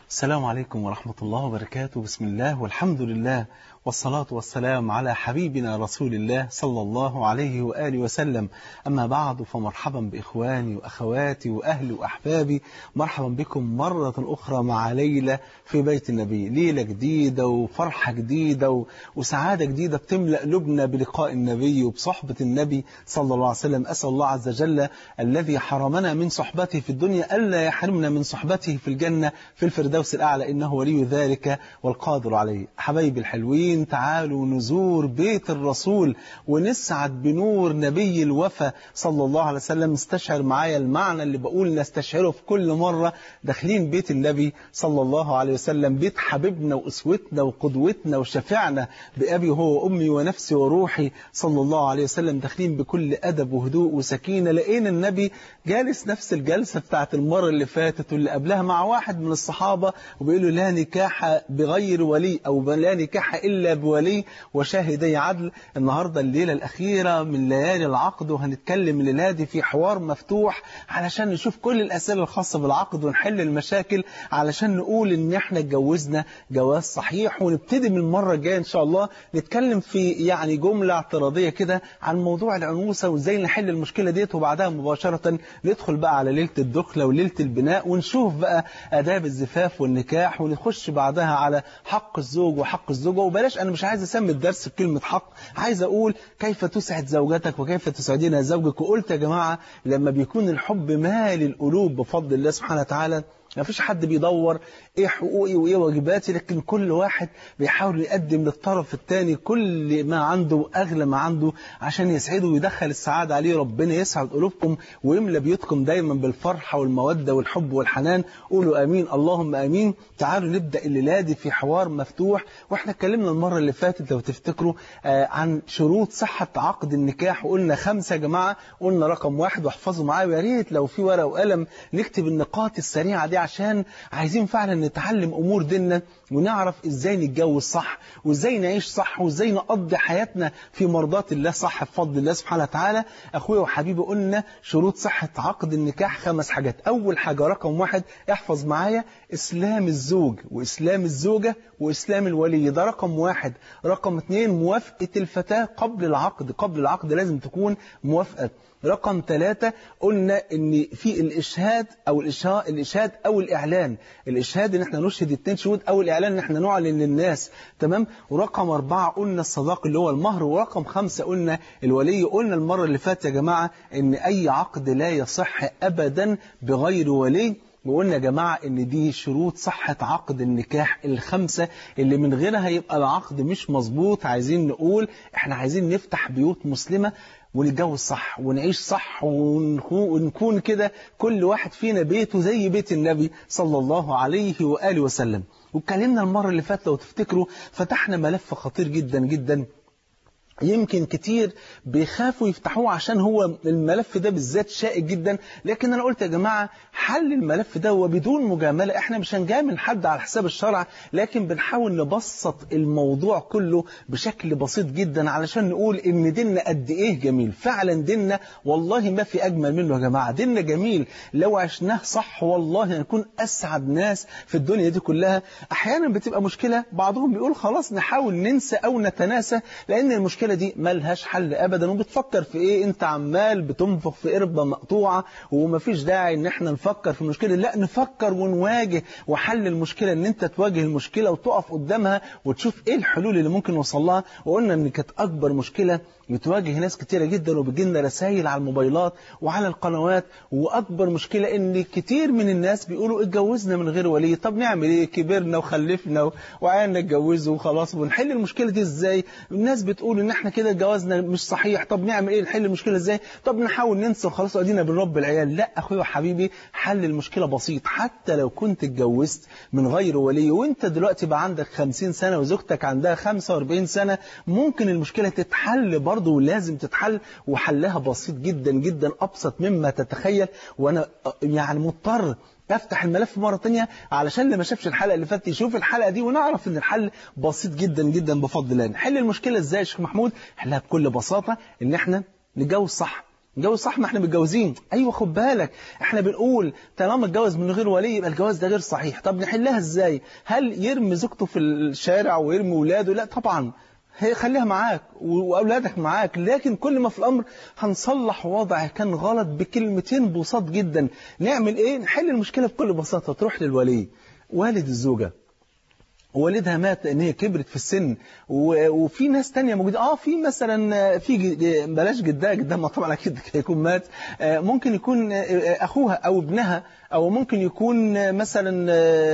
السلام عليكم ورحمة الله وبركاته بسم الله والحمد لله والصلاة والسلام على حبيبنا رسول الله صلى الله عليه وآله وسلم أما بعد فمرحبا بإخواني وأخواتي وأهلي وأحبابي مرحبا بكم مرة أخرى مع ليلة في بيت النبي ليلة جديدة وفرحة جديدة و... وسعادة جديدة بتملأ لبنا بلقاء النبي وبصحبة النبي صلى الله عليه وسلم أسأل الله عز وجل الذي حرمنا من صحبته في الدنيا ألا يحرمنا من صحبته في الجنة في الفردوس الأعلى إنه ولي ذلك والقادر عليه حبايبي الحلوين تعالوا نزور بيت الرسول ونسعد بنور نبي الوفا صلى الله عليه وسلم استشعر معايا المعنى اللي بقول نستشعره في كل مرة داخلين بيت النبي صلى الله عليه وسلم بيت حبيبنا وأسوتنا وقدوتنا وشفعنا بأبي هو وأمي ونفسي وروحي صلى الله عليه وسلم داخلين بكل أدب وهدوء وسكينة لقينا النبي جالس نفس الجلسة بتاعت المرة اللي فاتت واللي قبلها مع واحد من الصحابة وبيقول له لا نكاح بغير ولي أو لا نكاح إلا بولي وشاهدي عدل النهاردة الليلة الأخيرة من ليالي العقد وهنتكلم الليلة دي في حوار مفتوح علشان نشوف كل الأسئلة الخاصة بالعقد ونحل المشاكل علشان نقول إن إحنا اتجوزنا جواز صحيح ونبتدي من المرة الجاية إن شاء الله نتكلم في يعني جملة اعتراضية كده عن موضوع العنوسة وإزاي نحل المشكلة ديت وبعدها مباشرة ندخل بقى على ليلة الدخلة وليلة البناء ونشوف بقى آداب الزفاف والنكاح ونخش بعدها على حق الزوج وحق الزوجة وبلاش أنا مش عايز أسمي الدرس بكلمة حق عايز أقول كيف تسعد زوجتك وكيف تسعدين زوجك وقلت يا جماعة لما بيكون الحب مال القلوب بفضل الله سبحانه وتعالى ما فيش حد بيدور ايه حقوقي وايه واجباتي لكن كل واحد بيحاول يقدم للطرف الثاني كل ما عنده واغلى ما عنده عشان يسعده ويدخل السعادة عليه ربنا يسعد قلوبكم ويملى بيوتكم دايما بالفرحة والمودة والحب والحنان قولوا امين اللهم امين تعالوا نبدأ الليلة دي في حوار مفتوح واحنا اتكلمنا المرة اللي فاتت لو تفتكروا آه عن شروط صحة عقد النكاح وقلنا خمسة يا جماعة قلنا رقم واحد واحفظوا معايا ويا ريت لو في ورقة وقلم نكتب النقاط السريعة دي عشان عايزين فعلا نتعلم أمور ديننا ونعرف إزاي نتجوز صح وإزاي نعيش صح وإزاي نقضي حياتنا في مرضات الله صح بفضل الله سبحانه وتعالى أخويا وحبيبي قلنا شروط صحة عقد النكاح خمس حاجات أول حاجة رقم واحد احفظ معايا إسلام الزوج وإسلام الزوجة وإسلام الولي ده رقم واحد رقم اثنين موافقة الفتاة قبل العقد قبل العقد لازم تكون موافقة رقم ثلاثة قلنا ان في الاشهاد او الاشهاد, الإشهاد او الاعلان الاشهاد ان احنا نشهد اثنين شهود او الاعلان ان احنا نعلن للناس تمام ورقم اربعة قلنا الصداق اللي هو المهر ورقم خمسة قلنا الولي قلنا المرة اللي فاتت يا جماعة ان اي عقد لا يصح ابدا بغير ولي وقلنا يا جماعة ان دي شروط صحة عقد النكاح الخمسة اللي من غيرها يبقى العقد مش مظبوط عايزين نقول احنا عايزين نفتح بيوت مسلمة ونتجوز صح ونعيش صح ونكون كده كل واحد فينا بيته زي بيت النبي صلى الله عليه وآله وسلم واتكلمنا المرة اللي فاتت لو تفتكروا فتحنا ملف خطير جدا جدا يمكن كتير بيخافوا يفتحوه عشان هو الملف ده بالذات شائك جدا لكن انا قلت يا جماعة حل الملف ده وبدون مجاملة احنا مش هنجامل حد على حساب الشرع لكن بنحاول نبسط الموضوع كله بشكل بسيط جدا علشان نقول ان ديننا قد ايه جميل فعلا ديننا والله ما في اجمل منه يا جماعة ديننا جميل لو عشناه صح والله هنكون اسعد ناس في الدنيا دي كلها احيانا بتبقى مشكلة بعضهم بيقول خلاص نحاول ننسى او نتناسى لان المشكلة المشكلة دي ملهاش حل أبدا وبتفكر في إيه أنت عمال بتنفخ في قربة مقطوعة ومفيش داعي إن إحنا نفكر في المشكلة لا نفكر ونواجه وحل المشكلة إن أنت تواجه المشكلة وتقف قدامها وتشوف إيه الحلول اللي ممكن نوصل لها وقلنا إن كانت أكبر مشكلة بتواجه ناس كتيرة جدا وبتجيلنا رسائل على الموبايلات وعلى القنوات وأكبر مشكلة إن كتير من الناس بيقولوا اتجوزنا من غير ولي طب نعمل إيه كبرنا وخلفنا وعيالنا اتجوزوا وخلاص ونحل المشكلة دي إزاي الناس بتقول إن إحنا كده جوازنا مش صحيح طب نعمل إيه نحل المشكلة إزاي طب نحاول ننسى وخلاص وأدينا بنرب العيال لا أخويا وحبيبي حل المشكلة بسيط حتى لو كنت اتجوزت من غير ولي وانت دلوقتي بقى عندك 50 سنة وزوجتك عندها 45 سنة ممكن المشكلة تتحل برضه برضه لازم تتحل وحلها بسيط جدا جدا أبسط مما تتخيل وأنا يعني مضطر افتح الملف مرة تانية علشان اللي ما شافش الحلقة اللي فاتت يشوف الحلقة دي ونعرف ان الحل بسيط جدا جدا بفضل الله نحل المشكلة ازاي يا شيخ محمود حلها بكل بساطة ان احنا نتجوز صح جوز صح ما احنا متجوزين ايوه خد بالك احنا بنقول طالما اتجوز من غير ولي يبقى الجواز ده غير صحيح طب نحلها ازاي هل يرمي زوجته في الشارع ويرمي ولاده لا طبعا هي خليها معاك واولادك معاك لكن كل ما في الامر هنصلح وضع كان غلط بكلمتين بساط جدا نعمل ايه نحل المشكله بكل بساطه تروح للولي والد الزوجه والدها مات لان هي كبرت في السن وفي ناس تانية موجودة اه في مثلا في بلاش جدها جدها ما طبعا اكيد هيكون مات ممكن يكون اخوها او ابنها او ممكن يكون مثلا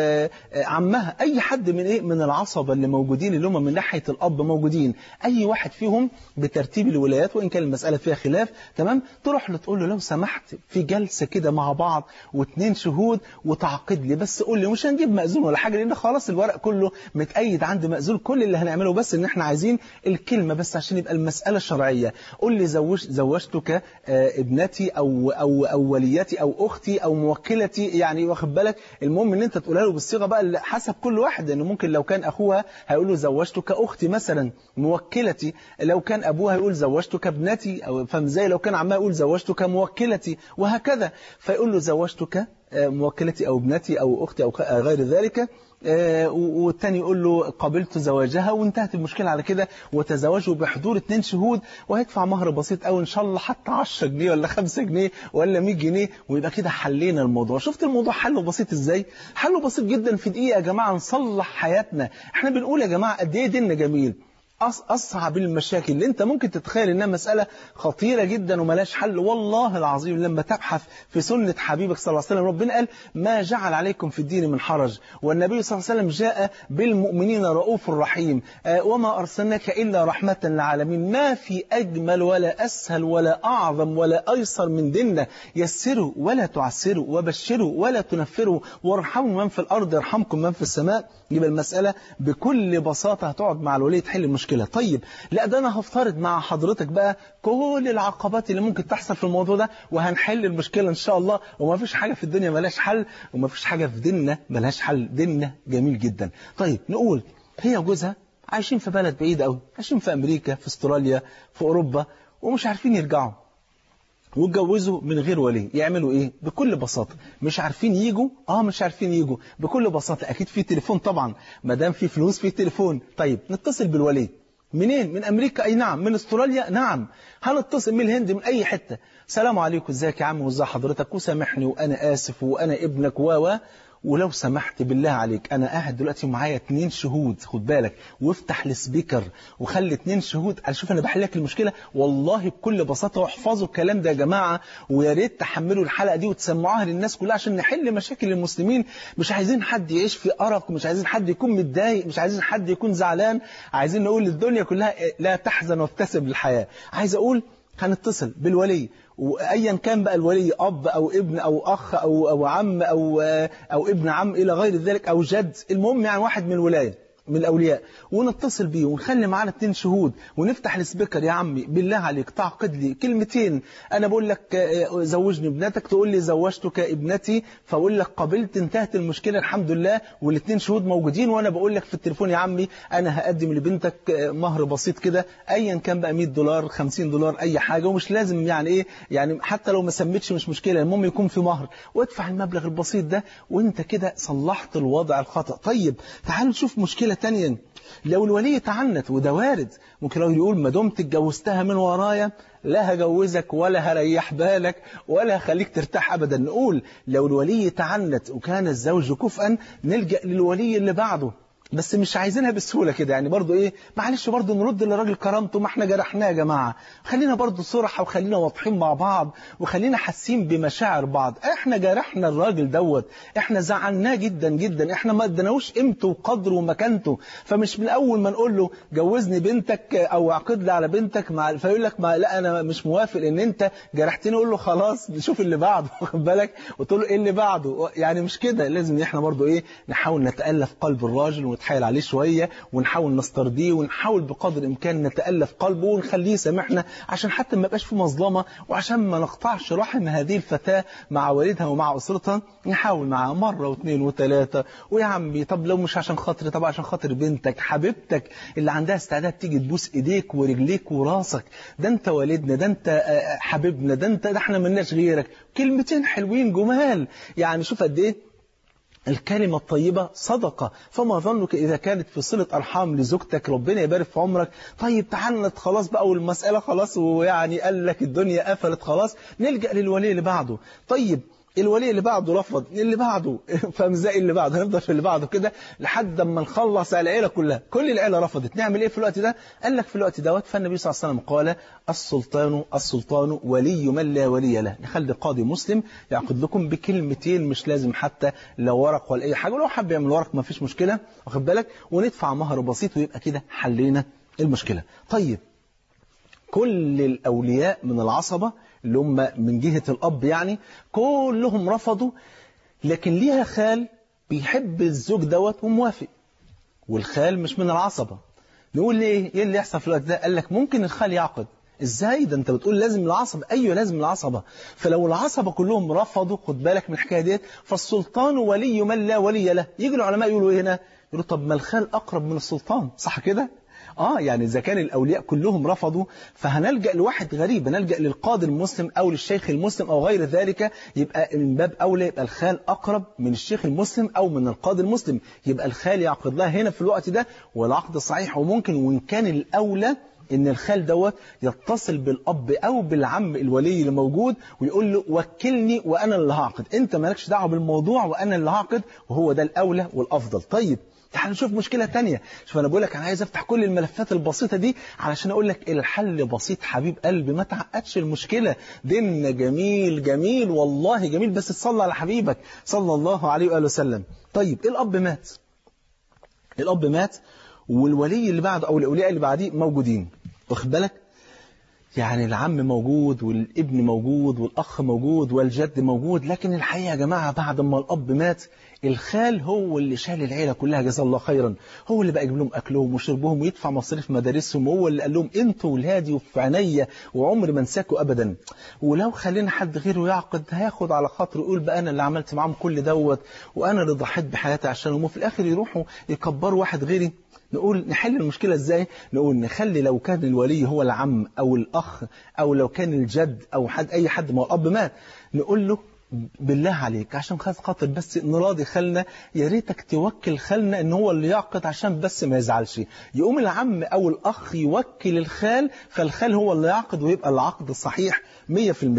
عمها اي حد من ايه من العصبة اللي موجودين اللي هم من ناحية الاب موجودين اي واحد فيهم بترتيب الولايات وان كان المسألة فيها خلاف تمام تروح له تقول له لو سمحت في جلسة كده مع بعض واثنين شهود وتعقد لي بس قول لي مش هنجيب مأذون ولا حاجة لان خلاص الورق كله متأيد عند مأذون كل اللي هنعمله بس ان احنا عايزين الكلمة بس عشان يبقى المسألة شرعية قول لي زوج زوجتك ابنتي او او او وليتي او اختي او موكلتي يعني واخد بالك المهم ان انت تقولها له بالصيغه بقى اللي حسب كل واحد انه ممكن لو كان اخوها هيقول له زوجتك اختي مثلا موكلتي لو كان ابوها يقول زوجتك ابنتي او فاهم ازاي لو كان عمها يقول زوجتك موكلتي وهكذا فيقول له زوجتك موكلتي او ابنتي او اختي او غير ذلك والتاني يقول له قبلت زواجها وانتهت المشكلة على كده وتزوجوا بحضور اتنين شهود وهيدفع مهر بسيط قوي ان شاء الله حتى 10 جنيه ولا 5 جنيه ولا 100 جنيه ويبقى كده حلينا الموضوع شفت الموضوع حله بسيط ازاي حله بسيط جدا في دقيقة يا جماعة نصلح حياتنا احنا بنقول يا جماعة قد ايه ديننا جميل أصعب المشاكل اللي أنت ممكن تتخيل إنها مسألة خطيرة جدا وملاش حل والله العظيم لما تبحث في سنة حبيبك صلى الله عليه وسلم ربنا قال ما جعل عليكم في الدين من حرج والنبي صلى الله عليه وسلم جاء بالمؤمنين رؤوف رحيم وما أرسلناك إلا رحمة للعالمين ما في أجمل ولا أسهل ولا أعظم ولا أيسر من ديننا يسروا ولا تعسروا وبشروا ولا تنفروا وارحموا من في الأرض يرحمكم من في السماء يبقى المسألة بكل بساطة هتقعد مع الولي تحل المشكلة طيب لا ده أنا هفترض مع حضرتك بقى كل العقبات اللي ممكن تحصل في الموضوع ده وهنحل المشكلة إن شاء الله وما فيش حاجة في الدنيا ملاش حل وما فيش حاجة في ديننا ملاش حل ديننا جميل جدا طيب نقول هي وجوزها عايشين في بلد بعيد قوي عايشين في أمريكا في استراليا في أوروبا ومش عارفين يرجعوا واتجوزوا من غير ولي يعملوا ايه بكل بساطة مش عارفين يجوا اه مش عارفين يجوا بكل بساطة اكيد في تليفون طبعا ما دام في فلوس في تليفون طيب نتصل بالولي منين من امريكا اي نعم من استراليا نعم هنتصل من الهند من اي حتة سلام عليكم ازيك يا عم وازي حضرتك وسامحني وانا اسف وانا ابنك و ولو سمحت بالله عليك انا قاعد دلوقتي معايا اتنين شهود خد بالك وافتح السبيكر وخلي اتنين شهود اشوف انا بحل لك المشكله والله بكل بساطه واحفظوا الكلام ده يا جماعه ويا ريت تحملوا الحلقه دي وتسمعوها للناس كلها عشان نحل مشاكل المسلمين مش عايزين حد يعيش في ارق مش عايزين حد يكون متضايق مش عايزين حد يكون زعلان عايزين نقول للدنيا كلها لا تحزن وابتسم للحياه عايز اقول هنتصل بالولي وايا كان بقى الولي اب او ابن او اخ او او عم او او ابن عم الى غير ذلك او جد المهم يعني واحد من الولايه من الأولياء ونتصل بيه ونخلي معانا اتنين شهود ونفتح السبيكر يا عمي بالله عليك تعقد لي كلمتين أنا بقول لك زوجني ابنتك تقول لي زوجتك ابنتي فأقول لك قبلت انتهت المشكلة الحمد لله والاتنين شهود موجودين وأنا بقول لك في التليفون يا عمي أنا هقدم لبنتك مهر بسيط كده أيا كان بقى 100 دولار 50 دولار أي حاجة ومش لازم يعني إيه يعني حتى لو ما سميتش مش مشكلة المهم يكون في مهر وادفع المبلغ البسيط ده وانت كده صلحت الوضع الخطأ طيب تعالوا نشوف مشكلة تانية لو الولي تعنت وده وارد ممكن لو يقول ما دمت اتجوزتها من ورايا لا هجوزك ولا هريح بالك ولا هخليك ترتاح أبدا نقول لو الولي تعنت وكان الزوج كفءا نلجأ للولي اللي بعده بس مش عايزينها بسهولة كده يعني برضو ايه معلش برضو نرد للراجل كرامته ما احنا جرحناه يا جماعة خلينا برضو صرحة وخلينا واضحين مع بعض وخلينا حاسين بمشاعر بعض احنا جرحنا الراجل دوت احنا زعلناه جدا جدا احنا ما ادناهوش قيمته وقدره ومكانته فمش من اول ما نقول له جوزني بنتك او عقد لي على بنتك مع فيقول لك ما لا انا مش موافق ان انت جرحتني اقول له خلاص نشوف اللي بعده واخد بالك وتقول له ايه اللي بعده يعني مش كده لازم احنا برضو ايه نحاول نتالف قلب الراجل نتحايل عليه شويه ونحاول نسترضيه ونحاول بقدر الامكان نتالف قلبه ونخليه يسامحنا عشان حتى ما يبقاش في مظلمه وعشان ما نقطعش رحم هذه الفتاه مع والدها ومع اسرتها نحاول معاها مره واثنين وثلاثه ويا عمي طب لو مش عشان خاطري طب عشان خاطر بنتك حبيبتك اللي عندها استعداد تيجي تبوس ايديك ورجليك وراسك ده انت والدنا ده انت آه، حبيبنا ده انت ده احنا ملناش غيرك كلمتين حلوين جمال يعني شوف قد ايه الكلمة الطيبة صدقة فما ظنك إذا كانت في صلة أرحام لزوجتك ربنا يبارك في عمرك طيب تعالت خلاص بقى والمسألة خلاص ويعني قال لك الدنيا قفلت خلاص نلجأ للولي اللي بعده طيب الولي اللي بعده رفض اللي بعده فمزاق اللي بعده هنفضل في اللي بعده كده لحد ما نخلص على العيله كلها كل العيله رفضت نعمل ايه في الوقت ده قال لك في الوقت دوت فالنبي صلى الله عليه وسلم قال السلطان السلطان ولي من لا ولي له نخلي قاضي مسلم يعقد لكم بكلمتين مش لازم حتى لا ورق ولا اي حاجه ولو حب يعمل ورق ما فيش مشكله واخد بالك وندفع مهر بسيط ويبقى كده حلينا المشكله طيب كل الأولياء من العصبة اللي هم من جهة الأب يعني كلهم رفضوا لكن ليها خال بيحب الزوج دوت وموافق والخال مش من العصبة نقول ليه ايه اللي يحصل في الوقت ده قال لك ممكن الخال يعقد ازاي ده انت بتقول لازم العصبة ايوه لازم العصبة فلو العصبة كلهم رفضوا خد بالك من الحكايه ديت فالسلطان ولي من لا ولي له يجي العلماء يقولوا ايه هنا يقولوا طب ما الخال اقرب من السلطان صح كده اه يعني اذا كان الاولياء كلهم رفضوا فهنلجا لواحد غريب نلجا للقاضي المسلم او للشيخ المسلم او غير ذلك يبقى من باب اولى يبقى الخال اقرب من الشيخ المسلم او من القاضي المسلم يبقى الخال يعقد لها هنا في الوقت ده والعقد صحيح وممكن وان كان الاولى ان الخال دوت يتصل بالاب او بالعم الولي اللي موجود ويقول له وكلني وانا اللي هعقد انت مالكش دعوه بالموضوع وانا اللي هعقد وهو ده الاولى والافضل طيب تعال نشوف مشكلة تانية شوف أنا بقول لك أنا عايز أفتح كل الملفات البسيطة دي علشان أقول لك الحل بسيط حبيب قلبي ما تعقدش المشكلة ديننا جميل جميل والله جميل بس تصلى على حبيبك صلى الله عليه وآله وسلم طيب الأب مات الأب مات والولي اللي بعده أو الأولياء اللي بعديه موجودين واخد بالك يعني العم موجود والابن موجود والأخ موجود والجد موجود لكن الحقيقة يا جماعة بعد ما الأب مات الخال هو اللي شال العيلة كلها جزاه الله خيرا هو اللي بقى يجيب لهم أكلهم وشربهم ويدفع مصاريف مدارسهم وهو اللي قال لهم انتوا ولادي وفي عينيا وعمري ما انساكوا أبدا ولو خلينا حد غيره يعقد هياخد على خاطره يقول بقى أنا اللي عملت معاهم كل دوت وأنا اللي ضحيت بحياتي عشانهم وفي الآخر يروحوا يكبروا واحد غيري نقول نحل المشكلة ازاي نقول نخلي لو كان الولي هو العم او الاخ او لو كان الجد او حد اي حد ما هو الاب مات نقول له بالله عليك عشان خاطر بس نراضي خالنا يا ريتك توكل خالنا ان هو اللي يعقد عشان بس ما يزعلش يقوم العم او الاخ يوكل الخال فالخال هو اللي يعقد ويبقى العقد صحيح 100%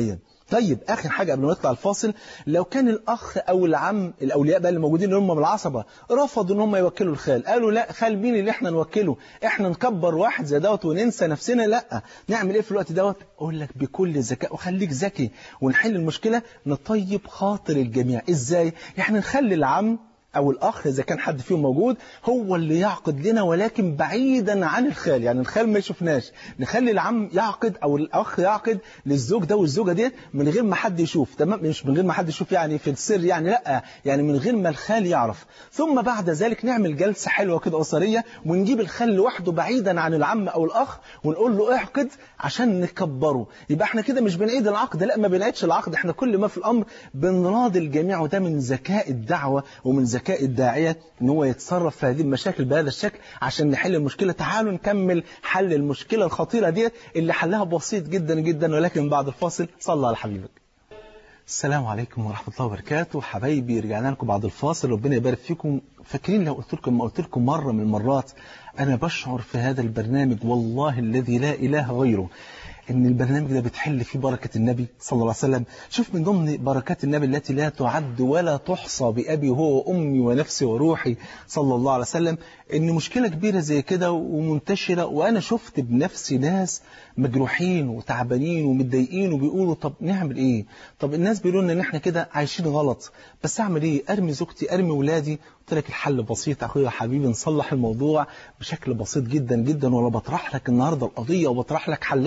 طيب اخر حاجه قبل ما نطلع الفاصل لو كان الاخ او العم الاولياء بقى اللي موجودين اللي هم بالعصبه رفضوا ان هم يوكلوا الخال قالوا لا خال مين اللي احنا نوكله احنا نكبر واحد زي دوت وننسى نفسنا لا نعمل ايه في الوقت دوت اقول لك بكل ذكاء وخليك ذكي ونحل المشكله نطيب خاطر الجميع ازاي يعني نخلي العم أو الأخ إذا كان حد فيهم موجود هو اللي يعقد لنا ولكن بعيدا عن الخال يعني الخال ما يشوفناش نخلي العم يعقد أو الأخ يعقد للزوج ده والزوجة ديت من غير ما حد يشوف تمام مش من غير ما حد يشوف يعني في السر يعني لا يعني من غير ما الخال يعرف ثم بعد ذلك نعمل جلسة حلوة كده أسرية ونجيب الخال لوحده بعيدا عن العم أو الأخ ونقول له اعقد عشان نكبره يبقى احنا كده مش بنعيد العقد لا ما بنعيدش العقد احنا كل ما في الأمر بنراضي الجميع وده من ذكاء الدعوة ومن ذكاء الداعية ان هو يتصرف في هذه المشاكل بهذا الشكل عشان نحل المشكلة تعالوا نكمل حل المشكلة الخطيرة ديت اللي حلها بسيط جدا جدا ولكن بعد الفاصل صلى على حبيبك السلام عليكم ورحمة الله وبركاته حبايبي رجعنا لكم بعد الفاصل ربنا يبارك فيكم فاكرين لو قلت لكم ما قلت لكم مرة من المرات أنا بشعر في هذا البرنامج والله الذي لا إله غيره ان البرنامج ده بتحل فيه بركة النبي صلى الله عليه وسلم شوف من ضمن بركات النبي التي لا تعد ولا تحصى بأبي هو وأمي ونفسي وروحي صلى الله عليه وسلم ان مشكلة كبيرة زي كده ومنتشرة وأنا شفت بنفسي ناس مجروحين وتعبانين ومتضايقين وبيقولوا طب نعمل ايه طب الناس بيقولوا لنا ان احنا كده عايشين غلط بس اعمل ايه ارمي زوجتي ارمي ولادي قلت لك الحل بسيط اخويا حبيبي نصلح الموضوع بشكل بسيط جدا جدا وانا بطرح لك النهارده القضيه وبطرح لك حلها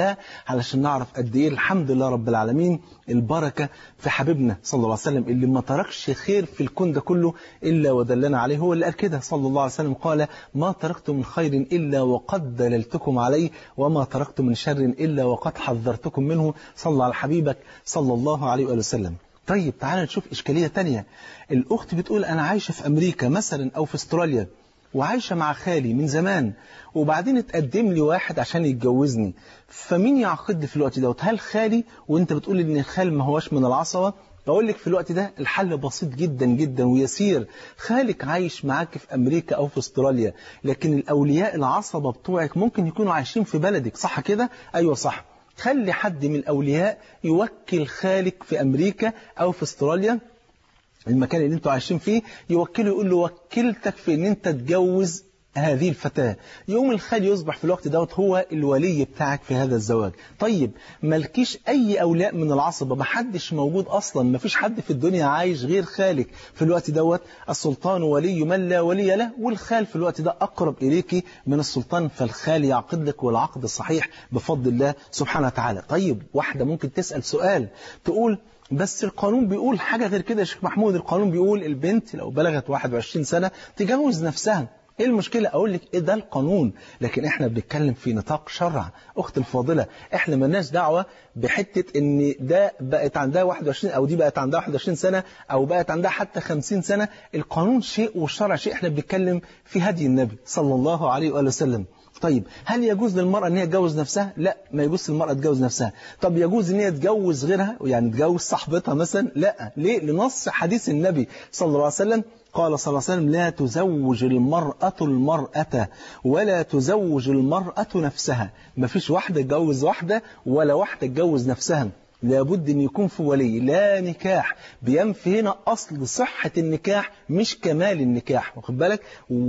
علشان نعرف قد ايه الحمد لله رب العالمين البركة في حبيبنا صلى الله عليه وسلم اللي ما تركش خير في الكون ده كله إلا ودلنا عليه هو اللي قال كده صلى الله عليه وسلم قال ما تركت من خير إلا وقد دللتكم عليه وما تركت من شر إلا وقد حذرتكم منه صلى على حبيبك صلى الله عليه وآله وسلم طيب تعالى نشوف إشكالية تانية الأخت بتقول أنا عايشة في أمريكا مثلا أو في استراليا وعايشة مع خالي من زمان وبعدين اتقدم لي واحد عشان يتجوزني فمين يعقد لي في الوقت دوت هل خالي وانت بتقول ان الخال ما هوش من العصبة بقول لك في الوقت ده الحل بسيط جدا جدا ويسير خالك عايش معاك في أمريكا أو في استراليا لكن الأولياء العصبة بتوعك ممكن يكونوا عايشين في بلدك صح كده؟ أيوة صح خلي حد من الأولياء يوكل خالك في أمريكا أو في استراليا المكان اللي انتوا عايشين فيه يوكله يقول له وكلتك في ان انت تجوز هذه الفتاة يوم الخال يصبح في الوقت دوت هو الولي بتاعك في هذا الزواج طيب مالكيش أي أولاء من العصبة محدش موجود أصلا مفيش حد في الدنيا عايش غير خالك في الوقت دوت السلطان ولي من لا ولي له والخال في الوقت ده أقرب إليك من السلطان فالخال يعقد لك والعقد الصحيح بفضل الله سبحانه وتعالى طيب واحدة ممكن تسأل سؤال تقول بس القانون بيقول حاجة غير كده يا شيخ محمود القانون بيقول البنت لو بلغت 21 سنة تجوز نفسها ايه المشكلة اقول لك ايه ده القانون لكن احنا بنتكلم في نطاق شرع اخت الفاضلة احنا ملناش دعوة بحتة ان ده بقت عندها 21 او دي بقت عندها 21 سنة او بقت عندها حتى 50 سنة القانون شيء والشرع شيء احنا بنتكلم في هدي النبي صلى الله عليه وآله وسلم طيب هل يجوز للمرأة ان هي تجوز نفسها لا ما يجوز للمرأة تجوز نفسها طب يجوز ان هي تجوز غيرها يعني تجوز صاحبتها مثلا لا ليه لنص حديث النبي صلى الله عليه وسلم قال صلى الله عليه وسلم لا تزوج المرأة المرأة ولا تزوج المرأة نفسها ما فيش واحدة تجوز واحدة ولا واحدة تجوز نفسها لابد ان يكون في ولي لا نكاح بينفي هنا اصل صحة النكاح مش كمال النكاح واخد بالك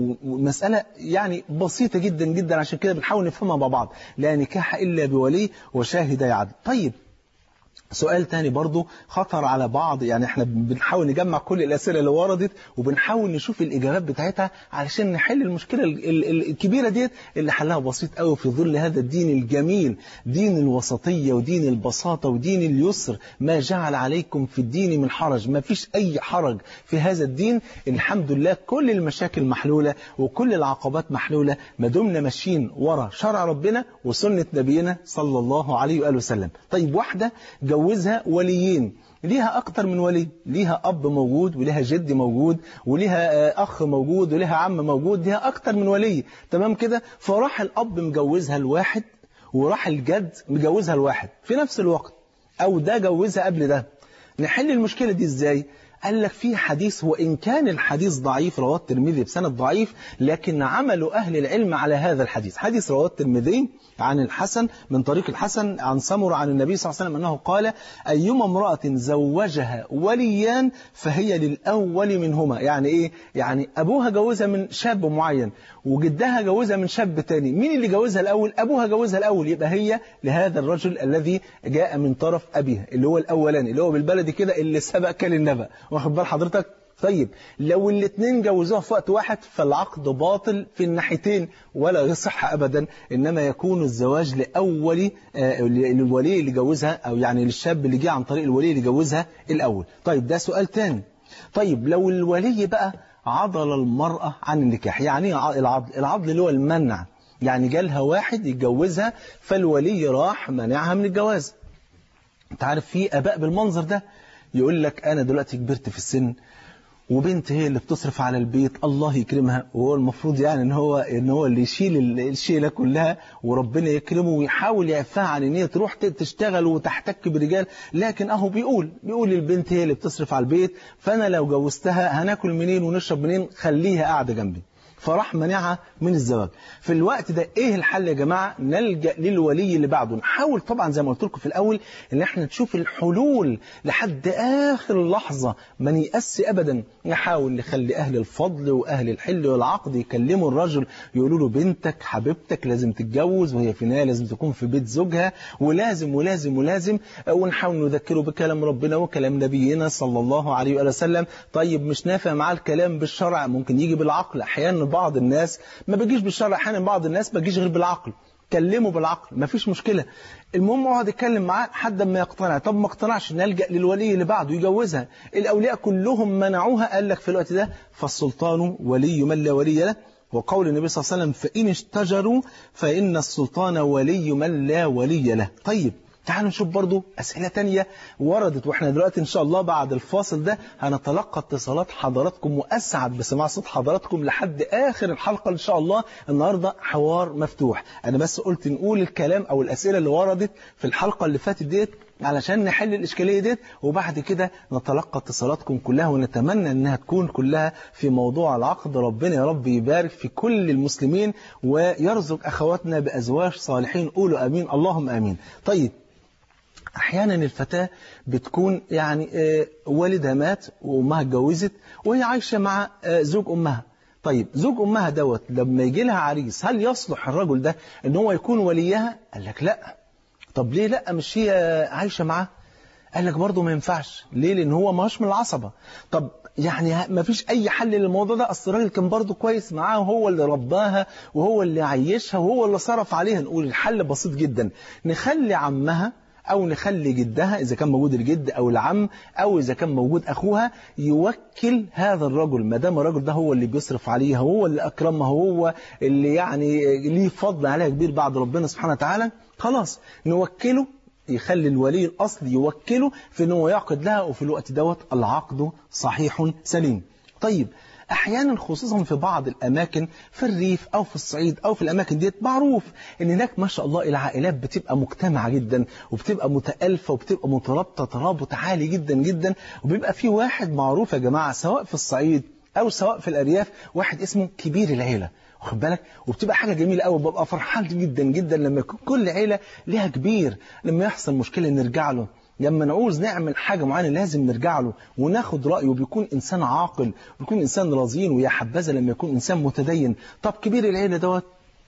ومسألة يعني بسيطة جدا جدا عشان كده بنحاول نفهمها مع بعض لا نكاح الا بولي وشاهد يعدل طيب سؤال تاني برضو خطر على بعض يعني احنا بنحاول نجمع كل الأسئلة اللي وردت وبنحاول نشوف الإجابات بتاعتها علشان نحل المشكلة الكبيرة ديت اللي حلها بسيط قوي في ظل هذا الدين الجميل دين الوسطية ودين البساطة ودين اليسر ما جعل عليكم في الدين من حرج ما فيش أي حرج في هذا الدين الحمد لله كل المشاكل محلولة وكل العقبات محلولة ما دمنا ماشيين ورا شرع ربنا وسنة نبينا صلى الله عليه وآله وسلم طيب واحدة جوزها وليين ليها أكتر من ولي ليها أب موجود وليها جد موجود وليها أخ موجود وليها عم موجود ليها أكتر من ولي تمام كده فراح الأب مجوزها الواحد وراح الجد مجوزها الواحد في نفس الوقت أو ده جوزها قبل ده نحل المشكلة دي إزاي قال لك في حديث وإن كان الحديث ضعيف رواه الترمذي بسند ضعيف لكن عمل أهل العلم على هذا الحديث حديث رواه الترمذي عن الحسن من طريق الحسن عن سمر عن النبي صلى الله عليه وسلم أنه قال أيما امرأة زوجها وليان فهي للأول منهما يعني إيه؟ يعني أبوها جوزها من شاب معين وجدها جوزها من شاب تاني مين اللي جوزها الأول؟ أبوها جوزها الأول يبقى هي لهذا الرجل الذي جاء من طرف أبيها اللي هو الأولاني اللي هو بالبلدي كده اللي سبق كل النبأ واخد بال حضرتك طيب لو الاثنين جوزوها في وقت واحد فالعقد باطل في الناحيتين ولا يصح ابدا انما يكون الزواج لاول آه للولي اللي جوزها او يعني للشاب اللي جه عن طريق الولي اللي جوزها الاول طيب ده سؤال تاني طيب لو الولي بقى عضل المرأة عن النكاح يعني ايه العضل العضل اللي هو المنع يعني جالها واحد يتجوزها فالولي راح منعها من الجواز انت عارف في اباء بالمنظر ده يقول لك انا دلوقتي كبرت في السن وبنت هي اللي بتصرف على البيت الله يكرمها وهو المفروض يعني ان هو ان هو اللي يشيل الشيله كلها وربنا يكرمه ويحاول يعفاها عن ان هي تروح تشتغل وتحتك برجال لكن اهو بيقول بيقول البنت هي اللي بتصرف على البيت فانا لو جوزتها هناكل منين ونشرب منين خليها قاعده جنبي فراح منعها من الزواج في الوقت ده ايه الحل يا جماعة نلجأ للولي اللي بعده نحاول طبعا زي ما قلت لكم في الاول ان احنا نشوف الحلول لحد اخر لحظة ما نيأس ابدا نحاول نخلي اهل الفضل واهل الحل والعقد يكلموا الرجل يقولوا له بنتك حبيبتك لازم تتجوز وهي في النهايه لازم تكون في بيت زوجها ولازم ولازم ولازم ونحاول نذكره بكلام ربنا وكلام نبينا صلى الله عليه وآله وسلم طيب مش نافع معاه الكلام بالشرع ممكن يجي بالعقل احيانا بعض الناس ما بيجيش بالشرع احيانا بعض الناس ما بيجيش غير بالعقل كلمه بالعقل مفيش مشكلة المهم اقعد اتكلم معاه لحد ما يقتنع طب ما اقتنعش نلجأ للولي اللي بعده يجوزها الأولياء كلهم منعوها قال لك في الوقت ده فالسلطان ولي من لا ولي له وقول النبي صلى الله عليه وسلم فإن اشتجروا فإن السلطان ولي من لا ولي له طيب تعالوا نشوف برضو أسئلة تانية وردت وإحنا دلوقتي إن شاء الله بعد الفاصل ده هنتلقى اتصالات حضراتكم وأسعد بسماع صوت حضراتكم لحد آخر الحلقة إن شاء الله النهاردة حوار مفتوح أنا بس قلت نقول الكلام أو الأسئلة اللي وردت في الحلقة اللي فاتت ديت علشان نحل الإشكالية ديت وبعد كده نتلقى اتصالاتكم كلها ونتمنى أنها تكون كلها في موضوع العقد ربنا يا رب يبارك في كل المسلمين ويرزق أخواتنا بأزواج صالحين قولوا أمين اللهم أمين طيب احيانا الفتاه بتكون يعني والدها مات وامها اتجوزت وهي عايشه مع زوج امها طيب زوج امها دوت لما يجي لها عريس هل يصلح الرجل ده ان هو يكون وليها قال لك لا طب ليه لا مش هي عايشه معاه قال لك برضه ما ينفعش ليه لان هو ماهوش من العصبه طب يعني ما فيش اي حل للموضوع ده اصل الراجل كان برضه كويس معاها وهو اللي رباها وهو اللي عيشها وهو اللي صرف عليها نقول الحل بسيط جدا نخلي عمها أو نخلي جدها إذا كان موجود الجد أو العم أو إذا كان موجود أخوها يوكل هذا الرجل ما دام الرجل ده هو اللي بيصرف عليها هو اللي أكرمها هو اللي يعني ليه فضل عليها كبير بعد ربنا سبحانه وتعالى خلاص نوكله يخلي الولي الأصل يوكله في أنه يعقد لها وفي الوقت دوت العقد صحيح سليم طيب احيانا خصوصا في بعض الاماكن في الريف او في الصعيد او في الاماكن ديت معروف ان هناك ما شاء الله العائلات بتبقى مجتمعه جدا وبتبقى متالفه وبتبقى مترابطه ترابط عالي جدا جدا وبيبقى في واحد معروف يا جماعه سواء في الصعيد او سواء في الارياف واحد اسمه كبير العيله واخد بالك وبتبقى حاجه جميله قوي ببقى فرحان جدا جدا لما يكون كل عيله ليها كبير لما يحصل مشكله نرجع له لما نعوز نعمل حاجة معينة لازم نرجع له وناخد رأيه بيكون إنسان عاقل ويكون إنسان رزين ويا حبذا لما يكون إنسان متدين طب كبير العيلة دوت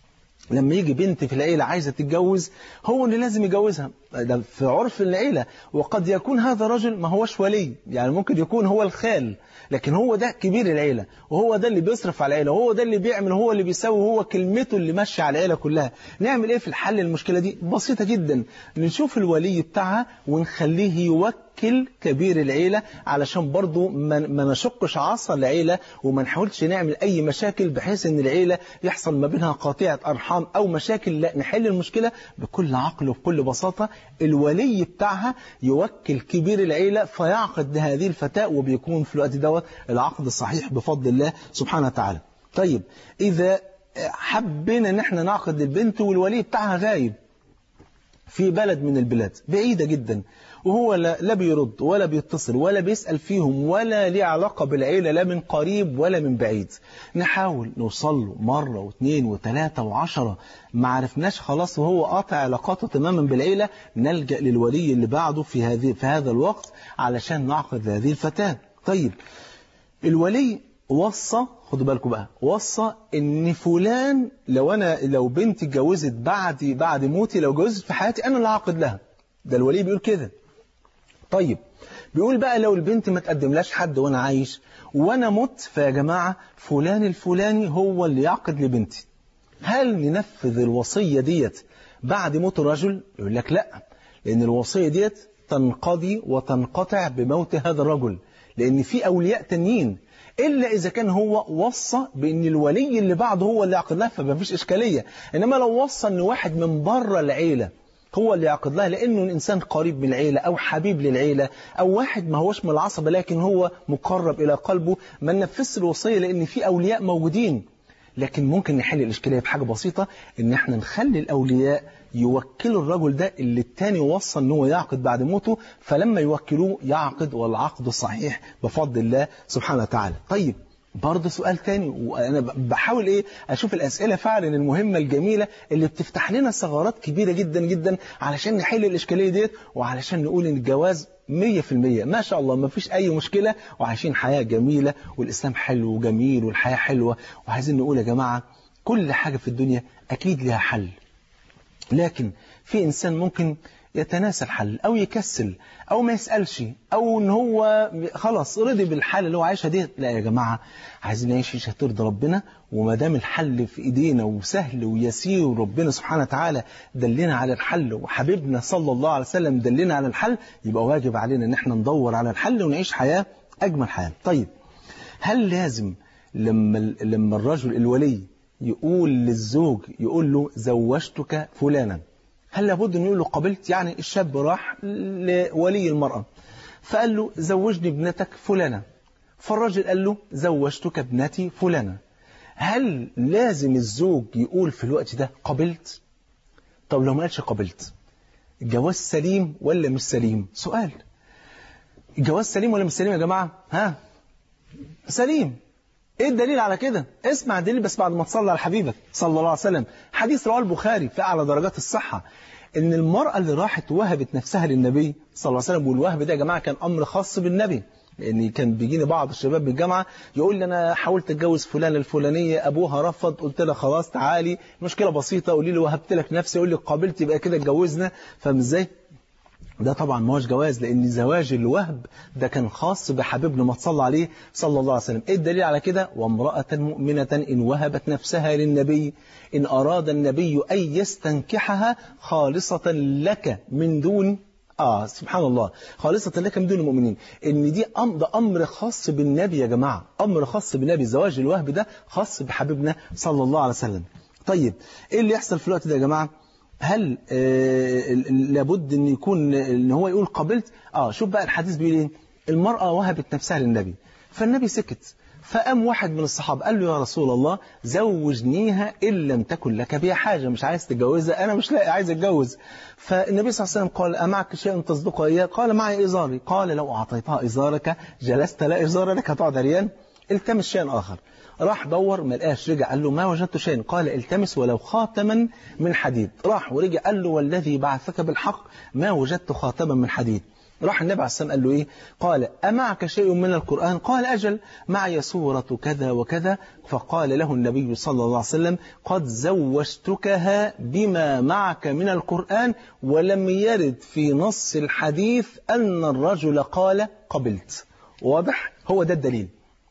لما يجي بنت في العيلة عايزة تتجوز هو اللي لازم يجوزها ده في عرف العيلة وقد يكون هذا رجل ما هوش ولي يعني ممكن يكون هو الخال لكن هو ده كبير العيلة وهو ده اللي بيصرف على العيلة وهو ده اللي بيعمل هو اللي بيسوي هو كلمته اللي ماشية على العيلة كلها نعمل ايه في الحل المشكلة دي بسيطة جدا نشوف الولي بتاعها ونخليه يوكل كبير العيلة علشان برضو ما نشقش عصا العيلة وما نحاولش نعمل اي مشاكل بحيث ان العيلة يحصل ما بينها قطيعة ارحام او مشاكل لا نحل المشكلة بكل عقل وبكل بساطة الولي بتاعها يوكل كبير العيلة فيعقد لهذه الفتاة وبيكون في الوقت دوت العقد الصحيح بفضل الله سبحانه وتعالى طيب إذا حبينا ان احنا نعقد للبنت والولي بتاعها غايب في بلد من البلاد بعيدة جدا وهو لا, لا بيرد ولا بيتصل ولا بيسأل فيهم ولا ليه علاقة بالعيلة لا من قريب ولا من بعيد نحاول نوصل له مرة واثنين وثلاثة وعشرة ما عرفناش خلاص وهو قاطع علاقاته تماما بالعيلة نلجأ للولي اللي بعده في هذه في هذا الوقت علشان نعقد هذه الفتاة طيب الولي وصى خدوا بالكم بقى وصى ان فلان لو انا لو بنتي اتجوزت بعد بعد موتي لو اتجوزت في حياتي انا اللي هعقد لها ده الولي بيقول كده طيب بيقول بقى لو البنت ما تقدملاش حد وانا عايش وانا مت فيا جماعه فلان الفلاني هو اللي يعقد لبنتي هل ننفذ الوصيه ديت بعد موت الرجل يقول لك لا لان الوصيه ديت تنقضي وتنقطع بموت هذا الرجل لان في اولياء تانيين إلا إذا كان هو وصى بأن الولي اللي بعده هو اللي يعقد لها فما فيش إشكالية إنما لو وصى أن واحد من بره العيلة هو اللي يعقد لها لأنه الإنسان قريب من العيلة أو حبيب للعيلة أو واحد ما هوش من العصبة لكن هو مقرب إلى قلبه ما ننفذش الوصية لأن في أولياء موجودين لكن ممكن نحل الإشكالية بحاجة بسيطة إن احنا نخلي الأولياء يوكلوا الرجل ده اللي التاني وصى ان هو يعقد بعد موته فلما يوكلوه يعقد والعقد صحيح بفضل الله سبحانه وتعالى طيب برضه سؤال تاني وانا بحاول ايه اشوف الاسئله فعلا المهمه الجميله اللي بتفتح لنا ثغرات كبيره جدا جدا علشان نحل الاشكاليه ديت وعلشان نقول ان الجواز 100% ما شاء الله ما فيش اي مشكله وعايشين حياه جميله والاسلام حلو وجميل والحياه حلوه وعايزين نقول يا جماعه كل حاجه في الدنيا اكيد لها حل لكن في إنسان ممكن يتناسى الحل أو يكسل أو ما يسألش أو إن هو خلاص رضي بالحال اللي هو عايشها دي لا يا جماعة عايزين نعيش عيشة ترضي ربنا وما دام الحل في إيدينا وسهل ويسير وربنا سبحانه وتعالى دلنا على الحل وحبيبنا صلى الله عليه وسلم دلنا على الحل يبقى واجب علينا إن احنا ندور على الحل ونعيش حياة أجمل حياة طيب هل لازم لما لما الرجل الولي يقول للزوج يقول له زوجتك فلانا هل لابد انه يقول له قبلت يعني الشاب راح لولي المرأة فقال له زوجني ابنتك فلانة فالراجل قال له زوجتك ابنتي فلانة هل لازم الزوج يقول في الوقت ده قبلت طب لو ما قالش قبلت الجواز سليم ولا مش سليم سؤال الجواز سليم ولا مش سليم يا جماعة ها سليم ايه الدليل على كده اسمع الدليل بس بعد ما تصلي على حبيبك صلى الله عليه وسلم حديث رواه البخاري في اعلى درجات الصحة ان المرأة اللي راحت وهبت نفسها للنبي صلى الله عليه وسلم والوهب ده يا جماعة كان امر خاص بالنبي لان كان بيجيني بعض الشباب بالجامعة يقول لي انا حاولت اتجوز فلان الفلانية ابوها رفض قلت لها خلاص تعالي مشكلة بسيطة قولي لي وهبت لك نفسي يقول لي قابلت يبقى كده اتجوزنا فاهم ازاي ده طبعا ما هوش جواز لان زواج الوهب ده كان خاص بحبيبنا ما تصلى عليه صلى الله عليه وسلم ايه الدليل على كده وامرأة مؤمنة إن وهبت نفسها للنبي إن أراد النبي أن يستنكحها خالصة لك من دون آه سبحان الله خالصة لك من دون المؤمنين إن دي أمر ده أمر خاص بالنبي يا جماعة أمر خاص بالنبي زواج الوهب ده خاص بحبيبنا صلى الله عليه وسلم طيب إيه اللي يحصل في الوقت ده يا جماعة هل آه لابد ان يكون ان هو يقول قبلت اه شوف بقى الحديث بيقول ايه المرأة وهبت نفسها للنبي فالنبي سكت فقام واحد من الصحابة قال له يا رسول الله زوجنيها إن لم تكن لك بها حاجة مش عايز تتجوزها أنا مش لاقي عايز أتجوز فالنبي صلى الله عليه وسلم قال أمعك شيء تصدقه إياه قال معي إزاري قال لو أعطيتها إزارك جلست لا إزار لك هتقعد عريان التمس شيئا آخر راح دور ما لقاش رجع قال له ما وجدت شيئا قال التمس ولو خاتما من حديد راح ورجع قال له والذي بعثك بالحق ما وجدت خاتما من حديد راح النبي عليه السلام قال له إيه قال أمعك شيء من القرآن قال أجل معي سورة كذا وكذا فقال له النبي صلى الله عليه وسلم قد زوجتكها بما معك من القرآن ولم يرد في نص الحديث أن الرجل قال قبلت واضح هو ده الدليل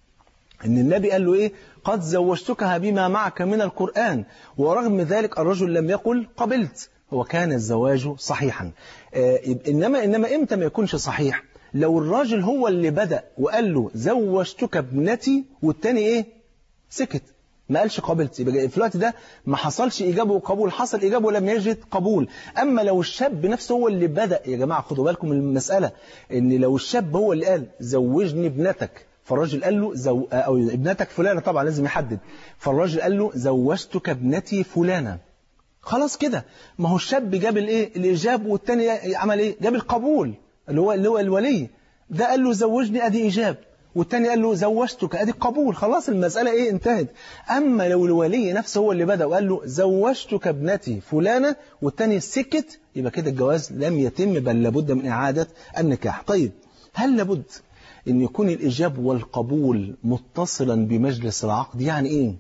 ان النبي قال له ايه قد زوجتكها بما معك من القرآن ورغم ذلك الرجل لم يقل قبلت هو كان الزواج صحيحا آه إنما, إنما إمتى ما يكونش صحيح لو الراجل هو اللي بدأ وقال له زوجتك ابنتي والتاني إيه سكت ما قالش قبلت يبقى في الوقت ده ما حصلش إجابة وقبول حصل إجابة ولم يجد قبول أما لو الشاب نفسه هو اللي بدأ يا جماعة خدوا بالكم من المسألة إن لو الشاب هو اللي قال زوجني ابنتك فالراجل قال له زو... أو ابنتك فلانة طبعا لازم يحدد فالراجل قال له زوجتك ابنتي فلانة خلاص كده ما هو الشاب جاب الايه الاجاب والتاني عمل ايه جاب القبول اللي هو اللي هو الولي ده قال له زوجني ادي ايجاب والتاني قال له زوجتك ادي قبول خلاص المسألة ايه انتهت اما لو الولي نفسه هو اللي بدأ وقال له زوجتك ابنتي فلانة والتاني سكت يبقى كده الجواز لم يتم بل لابد من اعادة النكاح طيب هل لابد ان يكون الاجاب والقبول متصلا بمجلس العقد يعني ايه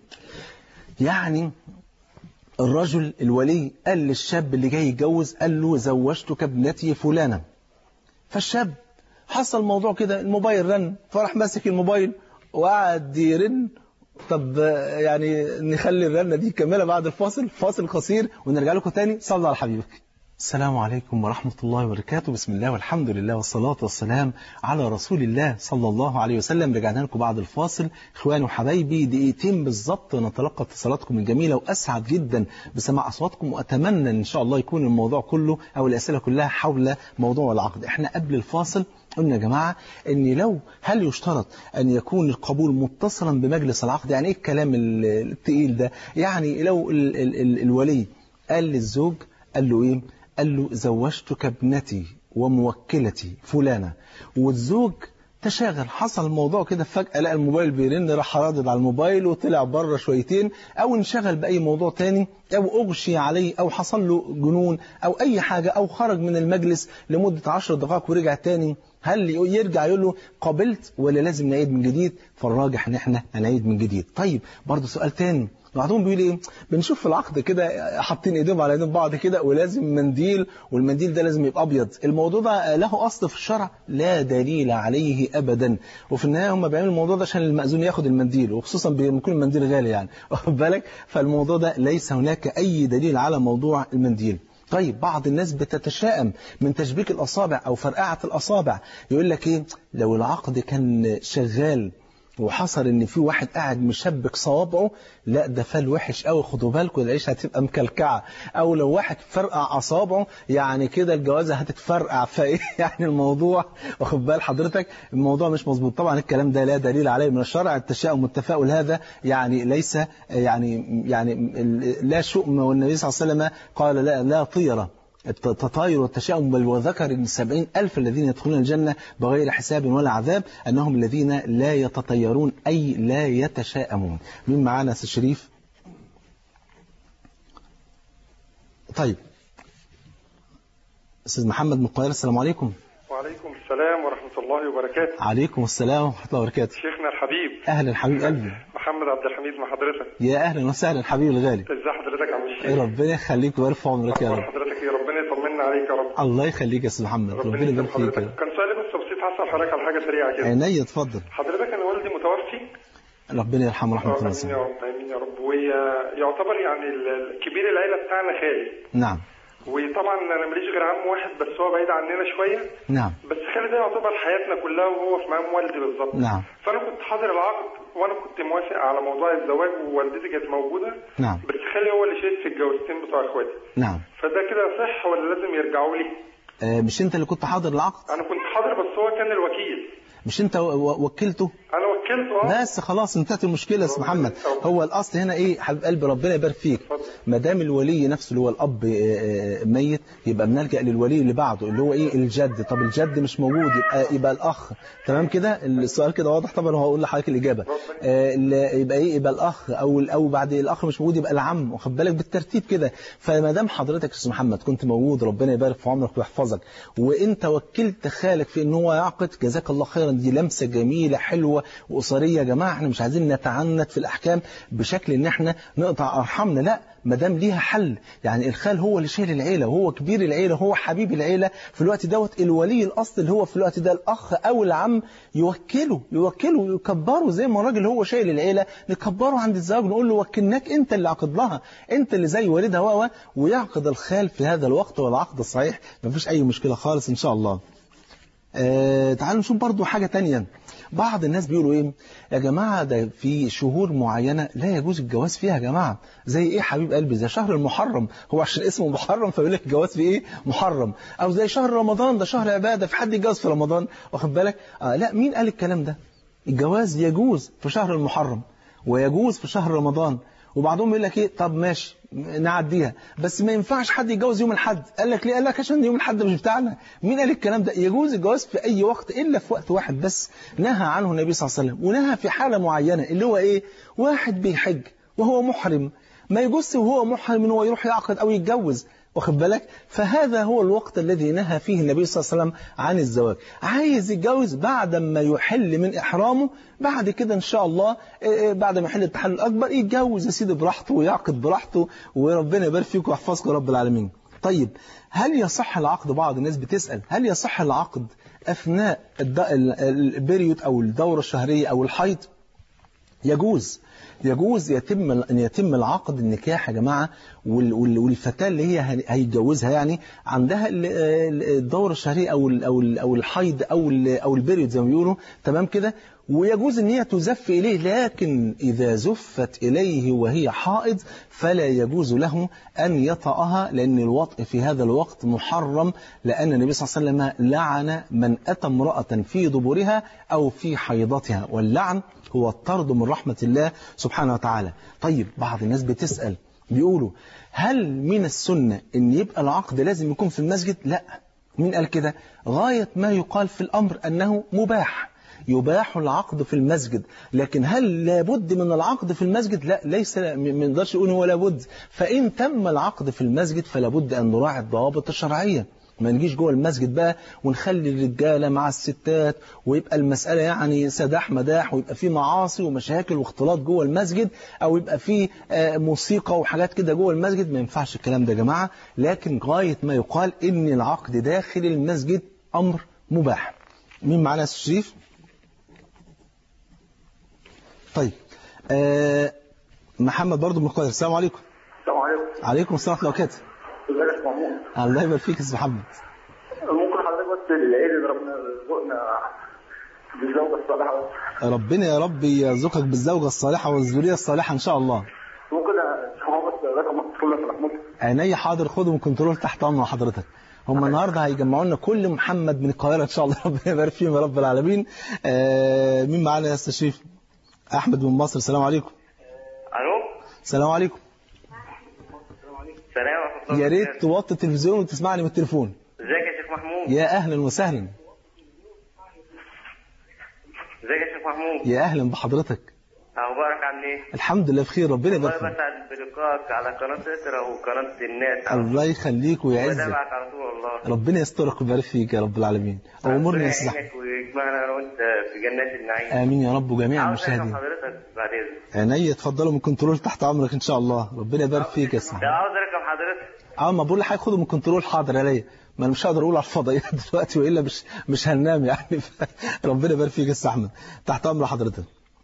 يعني الرجل الولي قال للشاب اللي جاي يتجوز قال له زوجتك ابنتي فلانة فالشاب حصل موضوع كده الموبايل رن فراح ماسك الموبايل وقعد يرن طب يعني نخلي الرنة دي كاملة بعد الفاصل فاصل قصير ونرجع لكم تاني صلى على حبيبك السلام عليكم ورحمة الله وبركاته بسم الله والحمد لله والصلاة والسلام على رسول الله صلى الله عليه وسلم رجعنا لكم بعد الفاصل إخواني وحبايبي دقيقتين بالظبط نتلقى اتصالاتكم الجميلة وأسعد جدا بسماع أصواتكم وأتمنى إن شاء الله يكون الموضوع كله أو الأسئلة كلها حول موضوع العقد إحنا قبل الفاصل قلنا يا جماعة ان لو هل يشترط ان يكون القبول متصلا بمجلس العقد يعني ايه الكلام التقيل ده يعني لو ال ال ال الولي قال للزوج قال له ايه قال له زوجتك ابنتي وموكلتي فلانة والزوج تشاغل حصل الموضوع كده فجأة لقى الموبايل بيرن راح رادد على الموبايل وطلع بره شويتين أو انشغل بأي موضوع تاني أو أغشي عليه أو حصل له جنون أو أي حاجة أو خرج من المجلس لمدة عشر دقائق ورجع تاني هل يرجع يقول له قبلت ولا لازم نعيد من جديد فالراجح ان احنا هنعيد من جديد طيب برضه سؤال تاني بعضهم بيقول ايه بنشوف في العقد كده حاطين ايديهم على ايدين بعض كده ولازم منديل والمنديل ده لازم يبقى ابيض الموضوع ده له اصل في الشرع لا دليل عليه ابدا وفي النهايه هم بيعملوا الموضوع ده عشان المأذون ياخد المنديل وخصوصا بيكون المنديل غالي يعني واخد بالك فالموضوع ده ليس هناك اي دليل على موضوع المنديل طيب بعض الناس بتتشائم من تشبيك الأصابع أو فرقعة الأصابع يقول لك إيه لو العقد كان شغال وحصل ان في واحد قاعد مشبك صوابعه لا ده فال وحش قوي خدوا بالكم العيشه هتبقى مكلكعه او لو واحد فرقع اصابعه يعني كده الجوازه هتتفرقع فايه يعني الموضوع واخد بال حضرتك الموضوع مش مظبوط طبعا الكلام ده لا دليل عليه من الشرع التشاؤم والتفاؤل هذا يعني ليس يعني يعني لا شؤم والنبي صلى الله عليه وسلم قال لا لا طيره التطاير والتشاؤم بل وذكر السبعين ألف الذين يدخلون الجنة بغير حساب ولا عذاب أنهم الذين لا يتطيرون أي لا يتشاءمون مين معانا سي شريف طيب أستاذ محمد من القاهرة السلام عليكم وعليكم السلام ورحمة الله وبركاته عليكم السلام ورحمة الله وبركاته شيخنا الحبيب أهلا حبيب قلبي محمد عبد الحميد مع حضرتك يا أهلا وسهلا حبيبي الغالي ازي حضرتك يا عم الشيخ ربنا يخليك ويرفع عمرك يا أخبار رب حضرتك ايه ربنا يطمنا عليك يا رب الله يخليك يا أستاذ محمد ربنا يكرم يبارك فيك يا حضرتك رب. كان سؤالي بس بسيط هسأل حضرتك على حاجة سريعة كده عينيا اتفضل حضرتك أنا والدي متوفي ربنا يرحمه رحمة الله آمين يا وسلم رب آمين يا رب ويعتبر يعني ال- كبير العيلة بتاعنا خالي نعم وطبعا أنا ماليش غير عم واحد بس هو بعيد عننا شوية نعم بس خالي ده يعتبر حياتنا كلها وهو في مقام والدي بالظبط نعم فانا كنت حاضر العقد وانا كنت موافق على موضوع الزواج ووالدتي كانت موجوده نعم بس خالي هو اللي شهد في الجوازتين بتوع اخواتي نعم فده كده صح ولا لازم يرجعوا لي آه، مش انت اللي كنت حاضر العقد انا كنت حاضر بس هو كان الوكيل مش انت و- و- وكلته انا وكلته اه بس خلاص انتهت المشكله يا استاذ محمد ربنا هو الاصل هنا ايه حبيب قلبي ربنا يبارك فيك اتفضل. ما دام الولي نفسه اللي هو الاب آه، آه، ميت يبقى بنلجا للولي اللي بعده اللي هو ايه الجد طب الجد مش موجود يبقى يبقى الاخ تمام كده السؤال كده واضح طبعا وهقول لحضرتك الاجابه آه، ال- يبقى ايه يبقى الاخ او او بعد الاخ مش موجود يبقى العم واخد بالك بالترتيب كده فما دام حضرتك يا استاذ محمد كنت موجود ربنا يبارك في عمرك ويحفظك وانت وكلت خالك في ان هو يعقد جزاك الله خيرا دي لمسه جميله حلوه واسريه يا جماعه احنا مش عايزين نتعنت في الاحكام بشكل ان احنا نقطع ارحامنا لا ما دام ليها حل يعني الخال هو اللي شايل العيله وهو كبير العيله هو حبيب العيله في الوقت دوت الولي الاصل اللي هو في الوقت ده الاخ او العم يوكله يوكله يكبره زي ما الراجل هو شايل العيله نكبره عند الزواج نقول له وكلناك انت اللي عقد لها انت اللي زي والدها و ويعقد الخال في هذا الوقت والعقد الصحيح مفيش اي مشكله خالص ان شاء الله آه تعالوا نشوف برضو حاجة تانية بعض الناس بيقولوا ايه يا جماعة ده في شهور معينة لا يجوز الجواز فيها يا جماعة زي ايه حبيب قلبي زي شهر المحرم هو عشان اسمه محرم فبيقول لك الجواز فيه ايه محرم او زي شهر رمضان ده شهر عبادة في حد يتجوز في رمضان واخد بالك آه لا مين قال الكلام ده الجواز يجوز في شهر المحرم ويجوز في شهر رمضان وبعضهم يقول لك ايه طب ماشي نعديها بس ما ينفعش حد يتجوز يوم الحد قال لك ليه قال لك عشان يوم الحد مش بتاعنا مين قال الكلام ده يجوز الجواز في اي وقت الا في وقت واحد بس نهى عنه النبي صلى الله عليه وسلم ونهى في حاله معينه اللي هو ايه واحد بيحج وهو محرم ما يجوز وهو محرم ان هو يروح يعقد او يتجوز واخد بالك فهذا هو الوقت الذي نهى فيه النبي صلى الله عليه وسلم عن الزواج عايز يتجوز بعد ما يحل من إحرامه بعد كده إن شاء الله إيه، بعد ما يحل التحلل الأكبر يتجوز يا سيدي براحته ويعقد براحته وربنا يبارك فيك ويحفظك يا رب العالمين طيب هل يصح العقد بعض الناس بتسأل هل يصح العقد أثناء الد- ال- البريود أو الدورة الشهرية أو الحيض يجوز يجوز يتم ان يتم العقد النكاح يا جماعه وال- وال- والفتاه اللي هي هن- هيتجوزها يعني عندها ال- ال- الدوره الشهريه او ال- او ال- او الحيض او ال- او البريود زي ما بيقولوا تمام كده ويجوز ان هي تزف اليه لكن اذا زفت اليه وهي حائض فلا يجوز له ان يطأها لان الوطء في هذا الوقت محرم لان النبي صلى الله عليه وسلم لعن من اتى امراه في دبرها او في حيضتها واللعن هو الطرد من رحمة الله سبحانه وتعالى طيب بعض الناس بتسأل بيقولوا هل من السنة ان يبقى العقد لازم يكون في المسجد لا مين قال كده غاية ما يقال في الأمر أنه مباح يباح العقد في المسجد لكن هل لابد من العقد في المسجد لا ليس ما نقدرش نقول هو لابد فإن تم العقد في المسجد فلا بد أن نراعي الضوابط الشرعية ما نجيش جوه المسجد بقى ونخلي الرجاله مع الستات ويبقى المساله يعني سداح مداح ويبقى في معاصي ومشاكل واختلاط جوه المسجد او يبقى في آه، موسيقى وحاجات كده جوه المسجد ما ينفعش الكلام ده يا جماعه لكن غايه ما يقال ان العقد داخل المسجد امر مباح مين معانا يا أستاذ شريف طيب آه محمد برضو من القاهره السلام عليكم السلام عليكم عليكم السلام ورحمه الله وبركاته ازيك يا محمود الله يبارك فيك يا أستاذ محمد ممكن حضرتك بس العيد اللي ربنا يرزقنا بالزوجة الصالحة ربنا يا رب يرزقك بالزوجة الصالحة والذرية الصالحة إن شاء الله ممكن هو بس رقم كل يا محمود عيني حاضر خدهم كنترول تحت أمر حضرتك هم النهارده هيجمعوا لنا كل محمد من القاهرة إن شاء الله ربنا يبارك فيهم يا رب العالمين آه مين معانا يا أستاذ شريف أحمد من مصر السلام عليكم الو السلام عليكم سلام ورحمه الله يا ريت وبركاته. توطي التلفزيون وتسمعني من التليفون ازيك يا شيخ محمود يا أهلا وسهلا ازيك يا شيخ محمود يا أهلا بحضرتك اخبارك عامل ايه الحمد لله بخير ربنا والله يبارك فيك بسعد بلقائك على قناه اسره وقناه الناس على الله يخليك ويعزك بتابعك على طول والله ربنا يسترك ويبارك فيك يا رب العالمين أمورنا يا أستاذ أحمد. يعينك ويجمعنا انا وانت في جنات النعيم آمين يا رب وجميع عاوز أكلم المشاهدين حضرتك بعد اذنك عينيا اتفضلوا من كنترول تحت امرك ان شاء الله ربنا يبارك فيك يا ده سيدي عاوز ارقم حضرتك اه ما بقول لحضرتك خدوا من كنترول حاضر عليا ما انا مش هقدر اقول على الفضائيات دلوقتي والا مش مش هننام يعني ربنا يبارك فيك يا استاذ احمد تحت امر حضرتك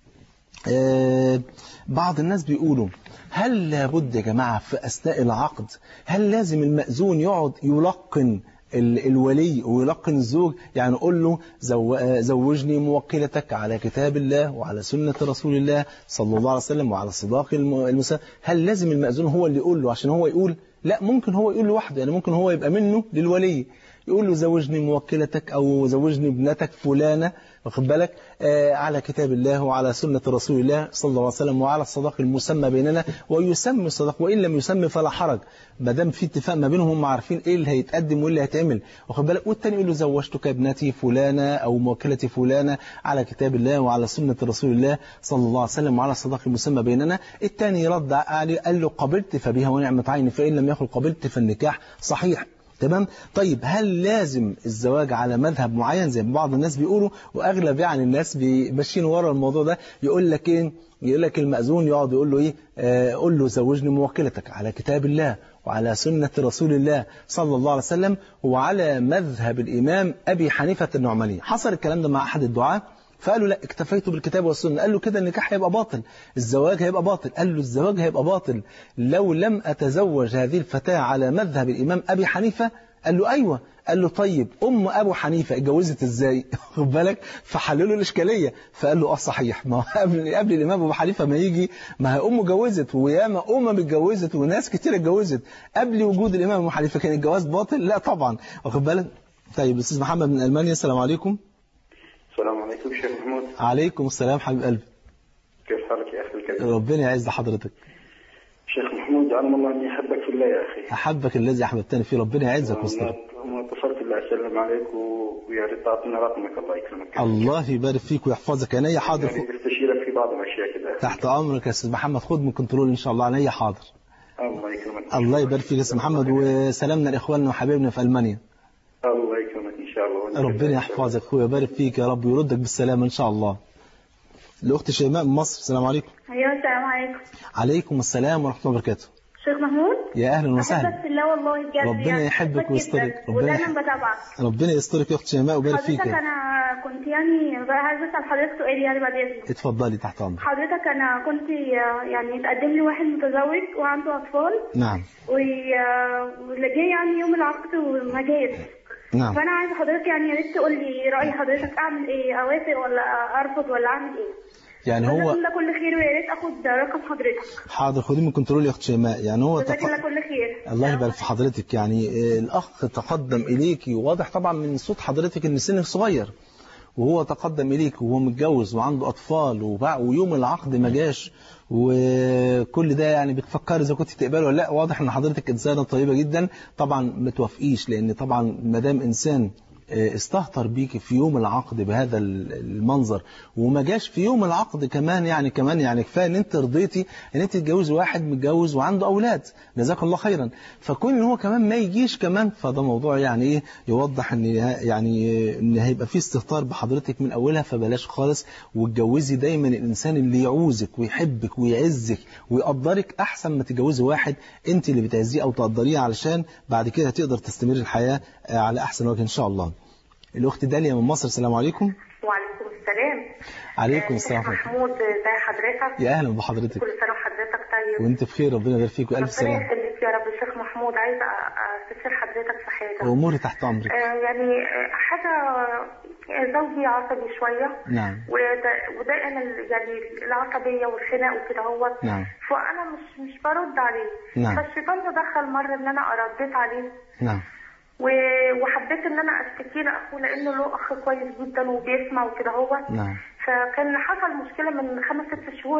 آه بعض الناس بيقولوا هل لابد يا جماعه في اثناء العقد هل لازم المأذون يقعد يلقن ال- الولي ويلقن الزوج يعني قول له زو- آه، زوجني موكلتك على كتاب الله وعلى سنة رسول الله صلى الله عليه وسلم وعلى صداق الم- المسلم هل لازم المأذون هو اللي يقول له عشان هو يقول لا ممكن هو يقول لوحده يعني ممكن هو يبقى منه للولي يقول له زوجني موكلتك او زوجني ابنتك فلانة واخد بالك آه على كتاب الله وعلى سنة رسول الله صلى الله عليه وسلم وعلى الصداق المسمى بيننا ويسمي الصداق وإن لم يسمي فلا حرج ما دام في اتفاق ما بينهم هم عارفين ايه اللي هيتقدم وايه اللي هيتعمل واخد بالك والتاني يقول له زوجتك ابنتي فلانة او موكلتي فلانة على كتاب الله وعلى سنة رسول الله صلى الله عليه وسلم وعلى الصداق المسمى بيننا التاني رد عليه قال له قبلت فبها ونعمة عين فإن لم يقل قبلت فالنكاح صحيح تمام طيب هل لازم الزواج على مذهب معين زي ما بعض الناس بيقولوا واغلب يعني الناس بي- ماشيين ورا الموضوع ده يقول لك ايه يقول لك المأذون يقعد يقول له ايه آه قول له زوجني موكلتك على كتاب الله وعلى سنة رسول الله صلى الله عليه وسلم وعلى مذهب الإمام أبي حنيفة النعماني حصل الكلام ده مع أحد الدعاة فقالوا لا اكتفيت بالكتاب والسنة قال له كده النكاح هيبقى باطل الزواج هيبقى باطل قال له الزواج هيبقى باطل لو لم أتزوج هذه الفتاة على مذهب الإمام أبي حنيفة قال له أيوة قال له طيب أم أبو حنيفة اتجوزت إزاي خد بالك فحللوا الإشكالية فقال له أه صحيح ما هو قبل قبل الإمام أبو حنيفة ما يجي ما هي أمه اتجوزت وياما أمم اتجوزت وناس كتير اتجوزت قبل وجود الإمام أبو حنيفة كان الجواز باطل لا طبعا واخد بالك طيب أستاذ محمد من ألمانيا السلام عليكم السلام عليكم شيخ محمود عليكم السلام حبيب قلبي كيف حالك يا أخي الكريم ربنا يعز حضرتك شيخ محمود أعلم الله أني أحبك في الله يا أخي أحبك الذي أحببتني فيه ربنا يعزك ويسترك وما اتصلت الله أسلم عليك و- ويا ريت تعطينا رقمك الله يكرمك الله يبارك فيك ويحفظك عينيا حاضر يعني بستشيرك في بعض الأشياء كده تحت أمرك يا أستاذ محمد خد من كنترول إن شاء الله عينيا حاضر الله يكرمك الله يبارك فيك يا أستاذ محمد وسلامنا لإخواننا وحبايبنا في ألمانيا الله يكرمك إن شاء الله وأنت ربنا يحفظك ويبارك فيك يا رب ويردك بالسلامة إن شاء الله الأخت شيماء من مصر السلام عليكم ايوه السلام عليكم عليكم السلام ورحمة الله وبركاته شيخ محمود يا أهلا احبك وسهلا في الله والله بجد ربنا يعني يحبك بحبك ويسترك. جداً، ربنا ودايما يحب- بتابعك ربنا يسترك يا أخت شيماء ويبارك فيك حضرتك انا كنت يعني بقى عايزه اسال حضرتك سؤال يعني بعد اذنك اتفضلي تحت أمرك حضرتك انا كنت يعني اتقدم لي واحد متزوج وعنده اطفال نعم و- واللي جه يعني يوم العقد وما جاش نعم فانا عايزه حضرتك يعني يا ريت تقول لي راي حضرتك اعمل ايه اوافق ولا ارفض ولا اعمل ايه يعني هو جزاك الله كل خير ويا ريت اخد رقم حضرتك حاضر خدي من كنترول يا أخت شيماء يعني هو جزاك تق... الله كل خير الله يبارك في حضرتك يعني آه، الأخ تقدم إليك واضح طبعا من صوت حضرتك إن سنك صغير وهو تقدم إليك وهو متجوز وعنده أطفال وبع ويوم العقد ما جاش وكل ده يعني بتفكر إذا كنت تقبله ولا لا واضح إن حضرتك إنسانة طيبة جدا طبعا ما توافقيش لأن طبعا ما دام إنسان آه، استهتر بيك في يوم العقد بهذا ال- المنظر وما جاش في يوم العقد كمان يعني كمان يعني كفايه ان انت رضيتي ان انت تتجوزي واحد متجوز وعنده اولاد جزاك الله خيرا فكون ان هو كمان ما يجيش كمان فده موضوع يعني ايه يوضح ان يعني ان هيبقى في استهتار بحضرتك من اولها فبلاش خالص واتجوزي دايما الانسان اللي يعوزك ويحبك ويعزك ويقدرك احسن ما تتجوزي واحد انت اللي بتعزيه او تقدريه علشان بعد كده تقدر تستمر الحياه آه، على احسن وجه ان شاء الله الاخت داليا من مصر السلام عليكم وعليكم السلام عليكم آه، السلام شيخ ورحمة محمود ازي حضرتك يا اهلا بحضرتك كل سنه وحضرتك طيب وانت بخير ربنا يبارك فيك والف ربنا سلام يخليك يا رب شيخ محمود عايزه أ- استشير حضرتك في حاجه واموري تحت امرك آه، يعني آه، حاجه آه، زوجي عصبي شويه نعم ودا- ودائما ال- يعني العصبيه والخناق وكده هو نعم. فانا مش مش برد عليه نعم. فالشيطان تدخل مره ان انا رديت عليه نعم و- وحبيت ان انا اشتكي لاخوه لانه له اخ كويس جدا وبيسمع وكده هو نعم فكان حصل مشكله من خمس ست شهور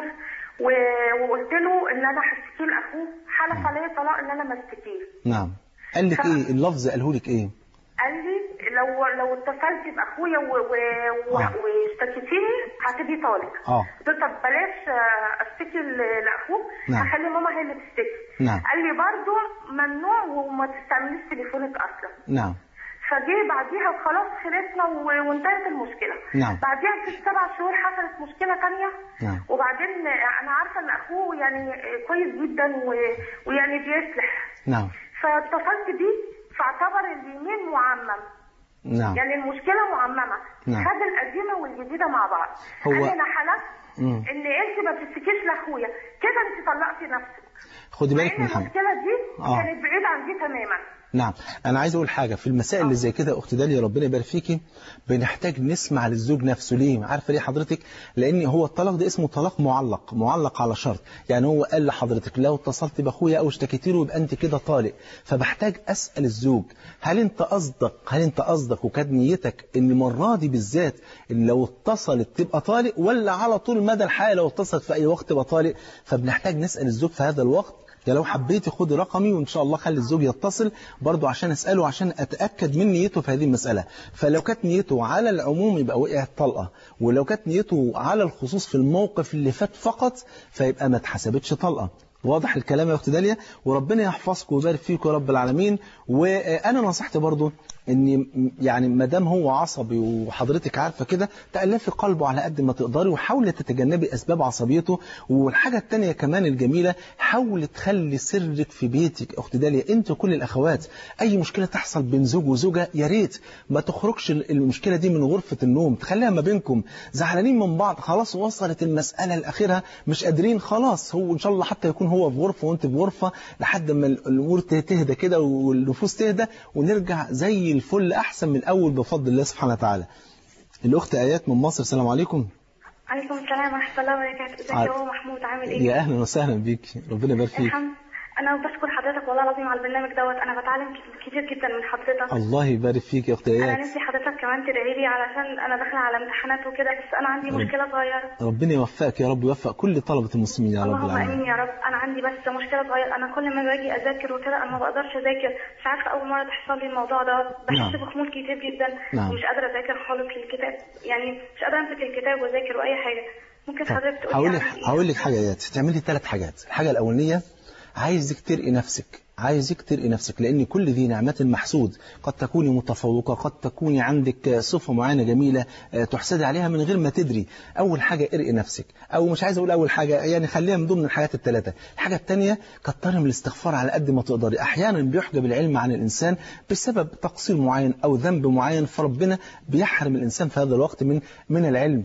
و- وقلت له ان انا هشتكي لاخوه حلف عليا طلاق ان انا ما اشتكيه نعم قال لك ايه اللفظ قاله لك ايه قال لي لو لو اتصلت باخويا و- و- و- آه. واشتكيتيني هتبقي طالق اه قلت له طب بلاش آه، اشتكي ل- لاخوه نعم. هخلي ماما هي اللي تشتكي نعم. قال لي برضه ممنوع وما تستعمليش تليفونك اصلا نعم فجه بعديها وخلاص خلصنا و- وانتهت المشكله نعم. بعديها في سبع شهور حصلت مشكله تانية نعم. وبعدين انا عارفه ان اخوه يعني كويس جدا و- ويعني بيصلح نعم فاتصلت بيه فاعتبر اليمين معمم نعم يعني المشكله معممه نعم. خد القديمه والجديده مع بعض هو- قال لي انا حلفت مم. ان انت ما تشتكيش لاخويا كده انت طلقتي نفسك خدي بالك مع من ان حاجه المشكله دي آه. كانت بعيده عن دي تماما نعم انا عايز اقول حاجه في المسائل اللي زي كده اخت داليا ربنا يبارك فيكي بنحتاج نسمع للزوج نفسه ليه عارفه ليه حضرتك لان هو الطلاق ده اسمه طلاق معلق معلق على شرط يعني هو قال لحضرتك لو اتصلت باخويا او اشتكيتي له يبقى انت كده طالق فبحتاج اسال الزوج هل انت قصدك هل انت قصدك وكانت نيتك ان المره دي بالذات ان لو اتصلت تبقى طالق ولا على طول مدى الحياه لو اتصلت في اي وقت تبقى طالق فبنحتاج نسال الزوج في هذا الوقت يا لو حبيتي خدي رقمي وان شاء الله خلي الزوج يتصل برضو عشان اساله عشان اتاكد من نيته في هذه المساله فلو كانت نيته على العموم يبقى وقعت طلقه ولو كانت نيته على الخصوص في الموقف اللي فات فقط فيبقى ما اتحسبتش طلقه واضح الكلام يا اخت داليا وربنا يحفظكم ويبارك فيكم يا رب العالمين وانا نصيحتي برضو ان يعني ما دام هو عصبي وحضرتك عارفه كده تالفي قلبه على قد ما تقدري وحاولي تتجنبي اسباب عصبيته والحاجه الثانيه كمان الجميله حاولي تخلي سرك في بيتك اخت داليا انت وكل الاخوات اي مشكله تحصل بين زوج وزوجه يا ريت ما تخرجش المشكله دي من غرفه النوم تخليها ما بينكم زعلانين من بعض خلاص وصلت المساله لاخرها مش قادرين خلاص هو ان شاء الله حتى يكون هو في غرفه وانت في غرفه لحد ما الامور تهدى كده والنفوس تهدى ونرجع زي الفل احسن من الاول بفضل الله سبحانه وتعالى الاخت ايات من مصر السلام عليكم عليكم السلام ورحمه الله وبركاته ازيك ع- يا أبو محمود عامل ايه يا اهلا وسهلا بيك ربنا يبارك فيك الحمد انا بشكر حضرتك والله العظيم على البرنامج دوت انا بتعلم كتير جدا من حضرتك الله يبارك فيك يا اخت انا ايات نفسي حضرتك كمان تدعي لي علشان انا داخله على امتحانات وكده بس انا عندي رب- مشكله صغيره ربنا يوفقك يا رب ويوفق كل طلبه المسلمين يا رب اللهم امين العالمين يا رب انا عندي بس مشكله صغيره انا كل ما باجي اذاكر وكده انا ما بقدرش اذاكر مش عارفه اول مره تحصل لي الموضوع ده بحس نعم. بخمول كتير جدا نعم. ومش قادره اذاكر خالص للكتاب يعني مش قادره امسك الكتاب واذاكر واي حاجه ممكن طب حضرتك تقول هقول لي لك أعمل إيه؟ هقول لك حاجه ايات تعملي ثلاث حاجات الحاجه الاولانيه عايزك ترقي نفسك عايزك ترقي نفسك لان كل ذي نعمه محسود قد تكوني متفوقه قد تكوني عندك صفه معينه جميله آه، تحسدي عليها من غير ما تدري اول حاجه ارقي نفسك او مش عايز اقول اول حاجه يعني خليها من ضمن الحاجات الثلاثه الحاجه الثانيه كتري من الاستغفار على قد ما تقدري احيانا بيحجب العلم عن الانسان بسبب تقصير معين او ذنب معين فربنا بيحرم الانسان في هذا الوقت من من العلم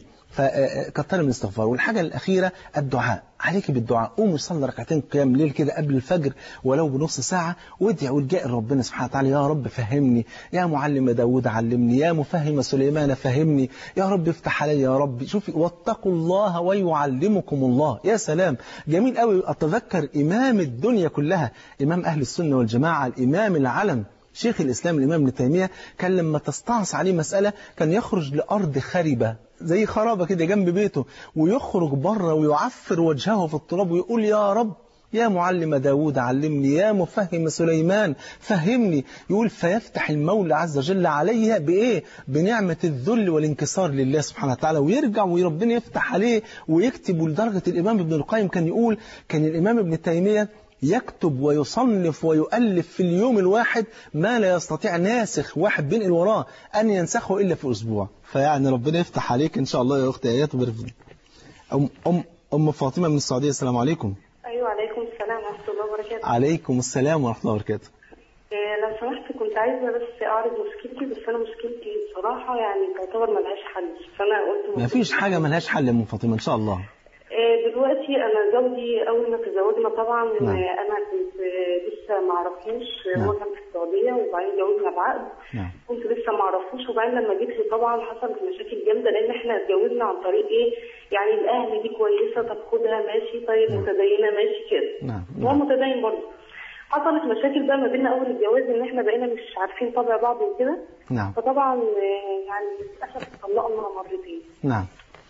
فكتر من الاستغفار والحاجة الأخيرة الدعاء عليك بالدعاء قوم صلي ركعتين قيام ليل كده قبل الفجر ولو بنص ساعة وادعي والجاء ربنا سبحانه وتعالى يا رب فهمني يا معلم داود علمني يا مفهم سليمان فهمني يا رب افتح علي يا رب شوفي واتقوا الله ويعلمكم الله يا سلام جميل قوي أتذكر إمام الدنيا كلها إمام أهل السنة والجماعة الإمام العلم شيخ الإسلام الإمام ابن تيمية كان لما تستعص عليه مسألة كان يخرج لأرض خربة زي خرابة كده جنب بيته ويخرج بره ويعفر وجهه في التراب ويقول يا رب يا معلم داود علمني يا مفهم سليمان فهمني يقول فيفتح المولى عز وجل عليها بإيه بنعمة الذل والانكسار لله سبحانه وتعالى ويرجع وربنا يفتح عليه ويكتب لدرجة الإمام ابن القيم كان يقول كان الإمام ابن تيمية يكتب ويصنف ويؤلف في اليوم الواحد ما لا يستطيع ناسخ واحد بينقل وراه أن ينسخه إلا في أسبوع فيعني ربنا يفتح عليك إن شاء الله يا أختي آيات وبارك فيك. أم, أم, أم فاطمة من السعودية السلام عليكم ايوه عليكم السلام ورحمه الله وبركاته عليكم السلام ورحمة الله وبركاته إيه، لو سمحت كنت عايزه بس اعرض مشكلتي بس انا مشكلتي بصراحه يعني تعتبر ملهاش حل فانا قلت ما فيش حاجة ملهاش حل يا أم فاطمة إن شاء الله إيه، دلوقتي انا زوجي اول ما تزوجنا طبعا نعم. آه، انا كنت آه، لسه ما اعرفوش نعم. هو كان في السعوديه وبعدين جوزنا بعقد نعم كنت لسه ما اعرفوش وبعدين لما جيت لي طبعا حصلت مشاكل جامده لان احنا اتجوزنا عن طريق ايه يعني الاهل دي كويسه طب خدها ماشي طيب متدينه ماشي كده نعم هو نعم متدين برضه حصلت مشاكل بقى ما بيننا اول الجواز ان احنا بقينا مش عارفين طبع بعض وكده نعم فطبعا آه، يعني للاسف اتطلقنا مرتين نعم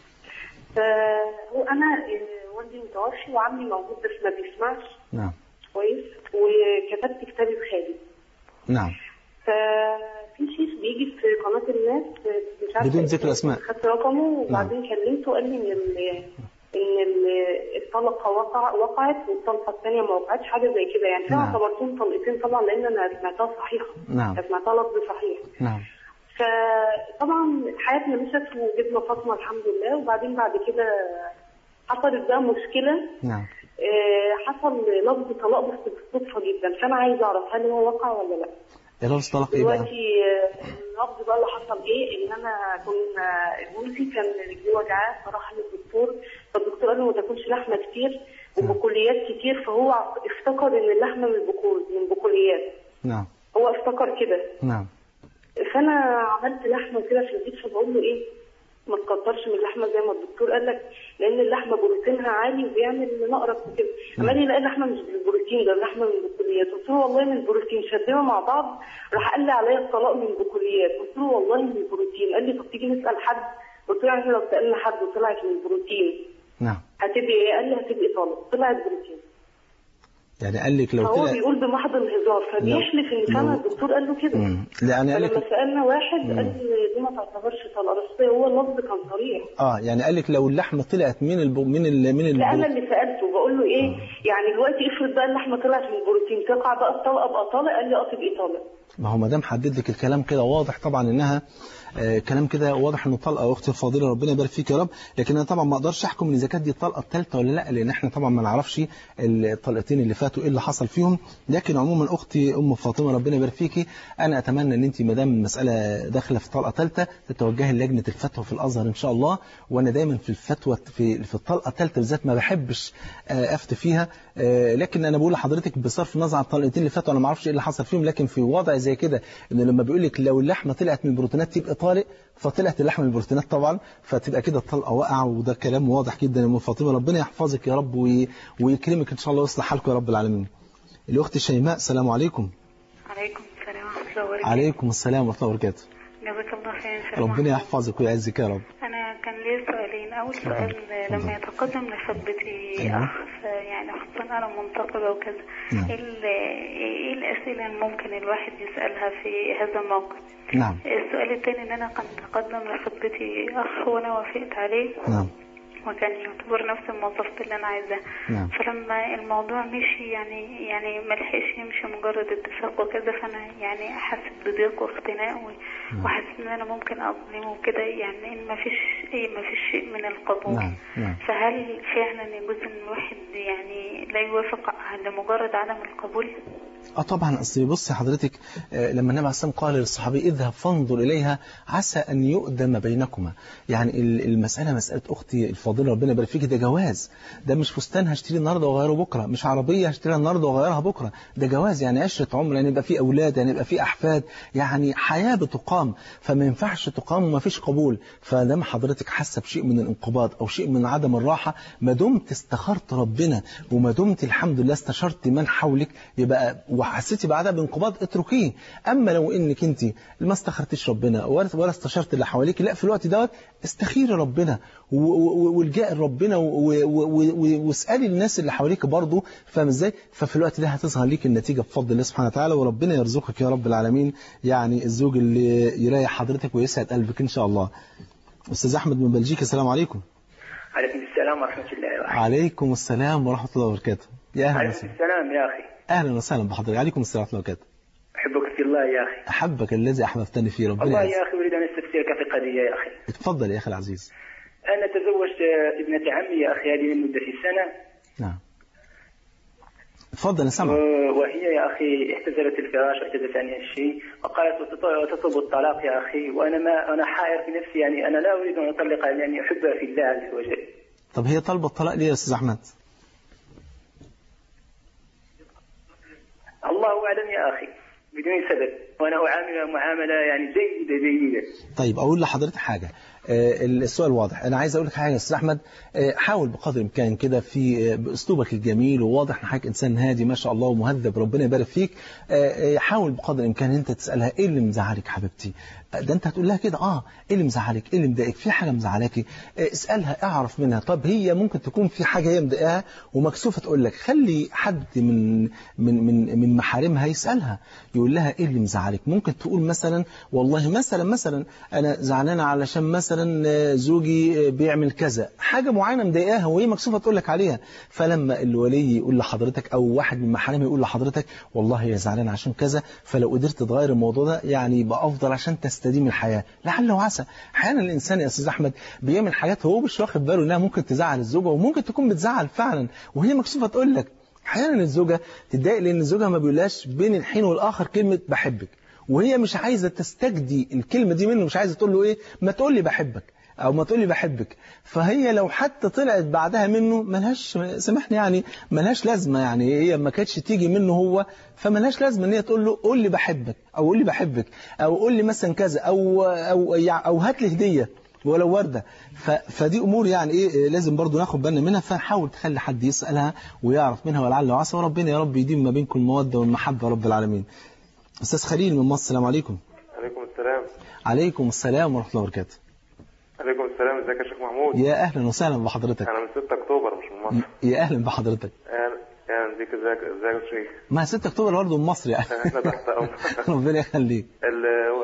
فانا آه، والدي متوفي وعمي موجود بس ما بيسمعش نعم كويس وكتبت كتابي بخالي نعم ففي شيخ بيجي في قناه الناس آه، مش عارفه بدون ذكر اسمه، أسماء. خدت رقمه وبعدين كلمته قال لي ان ال- ان ال- الطلقه وقع وقعت والطلقه الثانيه ما وقعتش حاجه زي كده يعني فانا نعم. اعتبرتهم طلقتين طبعا لان انا سمعتها صحيحه نعم سمعتها لفظ صحيح نعم فطبعا حياتنا مشت وجبنا فاطمه الحمد لله وبعدين بعد كده حصلت بقى مشكله نعم آه، حصل لفظ طلاق بس بالصدفه جدا فانا عايزه اعرف هل هو وقع ولا لا يا لفظ طلاق إيه بقى دلوقتي آه، اللفظ بقى اللي حصل ايه ان انا كنا جوزي كان رجليه وجعاه فراح للدكتور فالدكتور قال له ما تاكلش لحمه كتير وبقوليات كتير فهو افتكر ان اللحمه من البقول من بقوليات نعم هو افتكر كده نعم فانا عملت لحمه كده في البيت فبقول له ايه ما تكترش من اللحمه زي ما الدكتور قال لك لان اللحمه بروتينها عالي وبيعمل نقرس وكده قال لي لا اللحمه مش بالبروتين ده اللحمه من البقوليات قلت له والله من البروتين شدنا مع بعض راح قال لي عليا الطلاق من البقوليات قلت له والله من البروتين قال لي طب تيجي نسال حد قلت له يعني لو سالنا حد وطلعت من البروتين نعم هتبقي ايه قال لي هتبقي طالق طلعت بروتين يعني قال لك لو فهو طلع بيقول بمحض الهزار فبيحلف ان فعلا لو- الدكتور قال له كده مم. لا أنا قال فلما لك سالنا واحد قال لي دي ما تعتبرش طلاق بس هو اللفظ كان صريح اه يعني قال لك لو اللحمه طلعت من الب... من ال... من لا انا الب... اللي سالته بقول له ايه يعني دلوقتي افرض بقى اللحمه طلعت من البروتين تقع بقى الطلقه ابقى طالق قال لي اه تبقي طالق ما هو ما دام حدد لك الكلام كده واضح طبعا انها آه كلام كده واضح انه طلقه يا اختي الفاضله ربنا يبارك فيك يا رب لكن انا طبعا ما اقدرش احكم ان اذا كانت دي الطلقه الثالثه ولا لا لان احنا طبعا ما نعرفش الطلقتين اللي فاتوا ايه اللي حصل فيهم لكن عموما اختي ام فاطمه ربنا يبارك فيكي انا اتمنى ان انت ما دام المساله داخله في طلقه ثالثه تتوجهي لجنه الفتوى في الازهر ان شاء الله وانا دايما في الفتوى في في الطلقه الثالثه بالذات ما بحبش آه افتي فيها آه لكن انا بقول لحضرتك بصرف النظر عن الطلقتين اللي فاتوا انا ما اعرفش ايه اللي حصل فيهم لكن في وضع زي كده ان لما بيقول لك لو اللحمه طلعت من البروتينات تبقى طالق فطلعت اللحمه من البروتينات طبعا فتبقى كده الطلقه واقعه وده كلام واضح جدا يا ام فاطمه ربنا يحفظك يا رب وي... ويكرمك ان شاء الله ويصلح حالكم يا رب العالمين. الاخت شيماء السلام عليكم. عليكم السلام ورحمة الله وبركاته عليكم السلام ورحمه الله وبركاته. جزاك الله خير شيخ ربنا محمد. يحفظك ويعزك يا رب. أنا كان لي سؤالين أول سؤال لما يتقدم لخطبتي أيوة. أخ يعني خصوصا أنا منتقبة وكذا نعم. إيه ال- إيه الأسئلة اللي ممكن الواحد يسألها في هذا الموقف نعم السؤال الثاني إن أنا كنت أتقدم لخطبتي أخ وأنا وافقت عليه نعم وكان يعتبر نفس المواصفات اللي انا عايزاها نعم. فلما الموضوع مشي يعني يعني ما لحقش يمشي مجرد اتفاق وكذا فانا يعني حسيت بضيق واختناق و- وحسيت ان انا ممكن اظلمه وكده يعني ان ما فيش ايه ما فيش شيء من القبول نعم نعم فهل فعلا يجوز ان الواحد يعني لا يوافق لمجرد عدم القبول؟ اه طبعا اصل بصي حضرتك آه، لما النبي عليه الصلاه والسلام قال للصحابي اذهب فانظر اليها عسى ان يؤدم بينكما يعني ال- المساله مساله اختي الفاضله ربنا يبارك فيك ده جواز ده مش فستان هشتريه النهارده واغيره بكره مش عربيه هشتريها النهارده واغيرها بكره ده جواز يعني عشره عمر يعني يبقى في اولاد يعني يبقى في احفاد يعني حياه بتقام فما ينفعش تقام وما فيش قبول فدام حضرتك حاسه بشيء من الانقباض او شيء من عدم الراحه ما دمت استخرت ربنا وما دمت الحمد لله استشرت من حولك يبقى وحسيتي بعدها بانقباض اتركيه اما لو انك انت ما استخرتيش ربنا ولا ولا استشرت اللي حواليك لا في الوقت دوت استخيري ربنا و- و- والجاء لربنا و- و- و- واسالي الناس اللي حواليك برضه فاهم ازاي ففي الوقت ده هتظهر ليك النتيجه بفضل الله سبحانه وتعالى وربنا يرزقك يا رب العالمين يعني الزوج اللي يريح حضرتك ويسعد قلبك ان شاء الله استاذ احمد من بلجيكا السلام عليكم عليكم السلام ورحمة الله وبركاته عليكم السلام ورحمه الله وبركاته يا اهلا عليكم وسهلا السلام يا أخي اهلا وسهلا بحضرتك عليكم السلام ورحمه الله وبركاته أحبك في الله يا أخي احبك الذي احببتني فيه ربنا والله يعزك. يا أخي أريد أن أستفسرك في قضية يا أخي اتفضل يا اخي العزيز أنا تزوجت ابنة عمي يا أخي هذه لمدة سنة نعم اتفضل يا سامع وهي يا أخي اعتزلت الفراش واعتزلت عن الشيء وقالت وتط- تطلب الطلاق يا أخي وأنا ما أنا حائر في نفسي يعني أنا لا أريد أن أطلقها لأني أحبها في الله عز وجل طب هي طالبه الطلاق ليه يا استاذ احمد الله أعلم يا أخي بدون سبب وأنا أعاملها معاملة يعني جيدة جيدة طيب اقول لحضرتك حاجه آه، السؤال واضح انا عايز اقول لك حاجه يا استاذ احمد آه، حاول بقدر الامكان كده في آه، باسلوبك الجميل وواضح ان حضرتك انسان هادي ما شاء الله ومهذب ربنا يبارك فيك آه، آه، حاول بقدر الامكان انت تسالها ايه اللي مزعلك حبيبتي آه، ده انت هتقول لها كده اه ايه اللي مزعلك ايه اللي مضايقك في حاجه مزعلاكي آه، اسالها اعرف منها طب هي ممكن تكون في حاجه هي مضايقاها ومكسوفه تقول لك خلي حد من من من من محارمها يسالها يقول لها ايه اللي مزعلك ممكن تقول مثلا والله مثلا مثلا انا زعلانه علشان مثلا آه، زوجي آه، بيعمل كذا حاجه معينه مضايقاها وهي مكسوفه تقول لك عليها فلما الولي يقول لحضرتك او واحد من محارمها يقول لحضرتك والله هي زعلانه عشان كذا فلو قدرت تغير الموضوع ده يعني يبقى افضل عشان تستديم الحياه لعل وعسى احيانا الانسان يا استاذ احمد بيعمل حاجات هو مش واخد باله انها ممكن تزعل الزوجه وممكن تكون بتزعل فعلا وهي مكسوفه تقول لك احيانا الزوجه تتضايق لان زوجها ما بيقولهاش بين الحين والاخر كلمه بحبك وهي مش عايزه تستجدي الكلمه دي منه مش عايزه تقول له ايه ما تقول لي بحبك او ما تقول لي بحبك فهي لو حتى طلعت بعدها منه ملهاش سامحني يعني ملهاش لازمه يعني هي ما كانتش تيجي منه هو فملهاش لازمه ان هي تقول له قول لي بحبك او قول لي بحبك او قول لي مثلا كذا او او او هات لي هديه ولو وردة ف... فدي أمور يعني إيه لازم برضو ناخد بالنا منها فحاول تخلي حد يسألها ويعرف منها ولعل وعسى وربنا يا رب يديم ما بينكم المودة والمحبة رب العالمين أستاذ خليل من مصر السلام عليكم عليكم السلام عليكم السلام ورحمة الله وبركاته عليكم السلام ازيك يا شيخ محمود يا أهلا وسهلا بحضرتك انا من 6 اكتوبر مش من مصر يا أهلا بحضرتك اهلا اهلا بيك ازيك ازيك يا شيخ ما 6 أكتوبر برضه من مصر يعني احنا تحت امرك ربنا يخليك ال-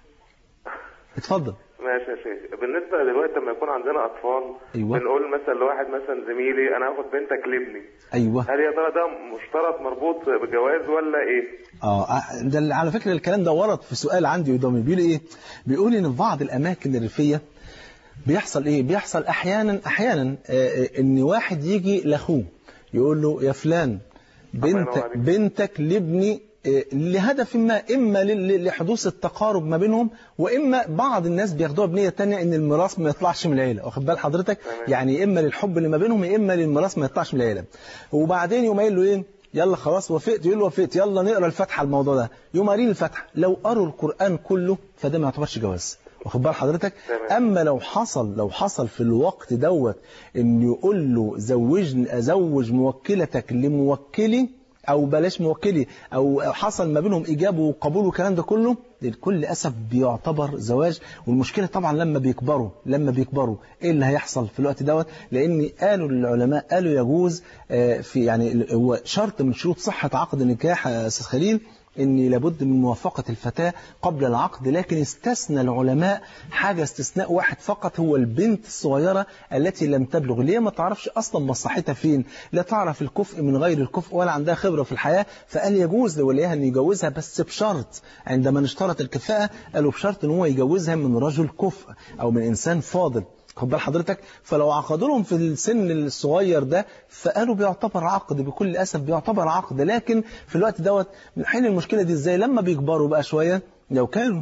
اتفضل ماشي يا شيخ بالنسبه دلوقتي لما يكون عندنا اطفال أيوة. بنقول مثلا لواحد مثلا زميلي انا هاخد بنتك لابني أيوه هل يا ترى ده مشترط مربوط بجواز ولا ايه؟ اه ده اللي- على فكرة الكلام ده ورد في سؤال عندي قدامي بيقول ايه بيقول ان في بعض الاماكن الريفية بيحصل ايه بيحصل احيانا احيانا آه، آه، ان واحد يجي لاخوه يقول له يا فلان الله ينور بنتك عليك. بنتك لابني آه، لهدف ما اما لل- لحدوث التقارب ما بينهم واما بعض الناس بياخدوها بنيه تانية ان الميراث ما يطلعش من العيله واخد بال حضرتك تمام. يعني يا اما للحب اللي ما بينهم يا اما للميراث ما يطلعش من العيله وبعدين يقوم قايل له ايه يلا خلاص وافقت يقول له وافقت يلا نقرا الفاتحه الموضوع ده يقوم قارين الفاتحه لو قروا القران كله فده ما يعتبرش جواز واخد بال حضرتك تمام. اما لو حصل لو حصل في الوقت دوت ان يقول له زوجني ازوج موكلتك لموكلي او بلاش موكلي او حصل ما بينهم ايجاب وقبول والكلام ده كله لكل اسف بيعتبر زواج والمشكله طبعا لما بيكبروا لما بيكبروا ايه اللي هيحصل في الوقت دوت لان قالوا للعلماء قالوا يجوز آه، في يعني هو شرط من شروط صحه عقد النكاح يا استاذ خليل ان لابد من موافقة الفتاة قبل العقد لكن استثنى العلماء حاجة استثناء واحد فقط هو البنت الصغيرة التي لم تبلغ اللي هي ما تعرفش اصلا مصلحتها فين لا تعرف الكفء من غير الكفء ولا عندها خبرة في الحياة فقال يجوز لوليها ان يجوزها بس بشرط عندما اشترط الكفاءة قالوا بشرط ان هو يجوزها من رجل كفء او من انسان فاضل خد بال حضرتك فلو عقدوا لهم في السن الصغير ده فقالوا بيعتبر عقد بكل اسف بيعتبر عقد لكن في الوقت دوت من حين المشكله دي ازاي لما بيكبروا بقى شويه لو كانوا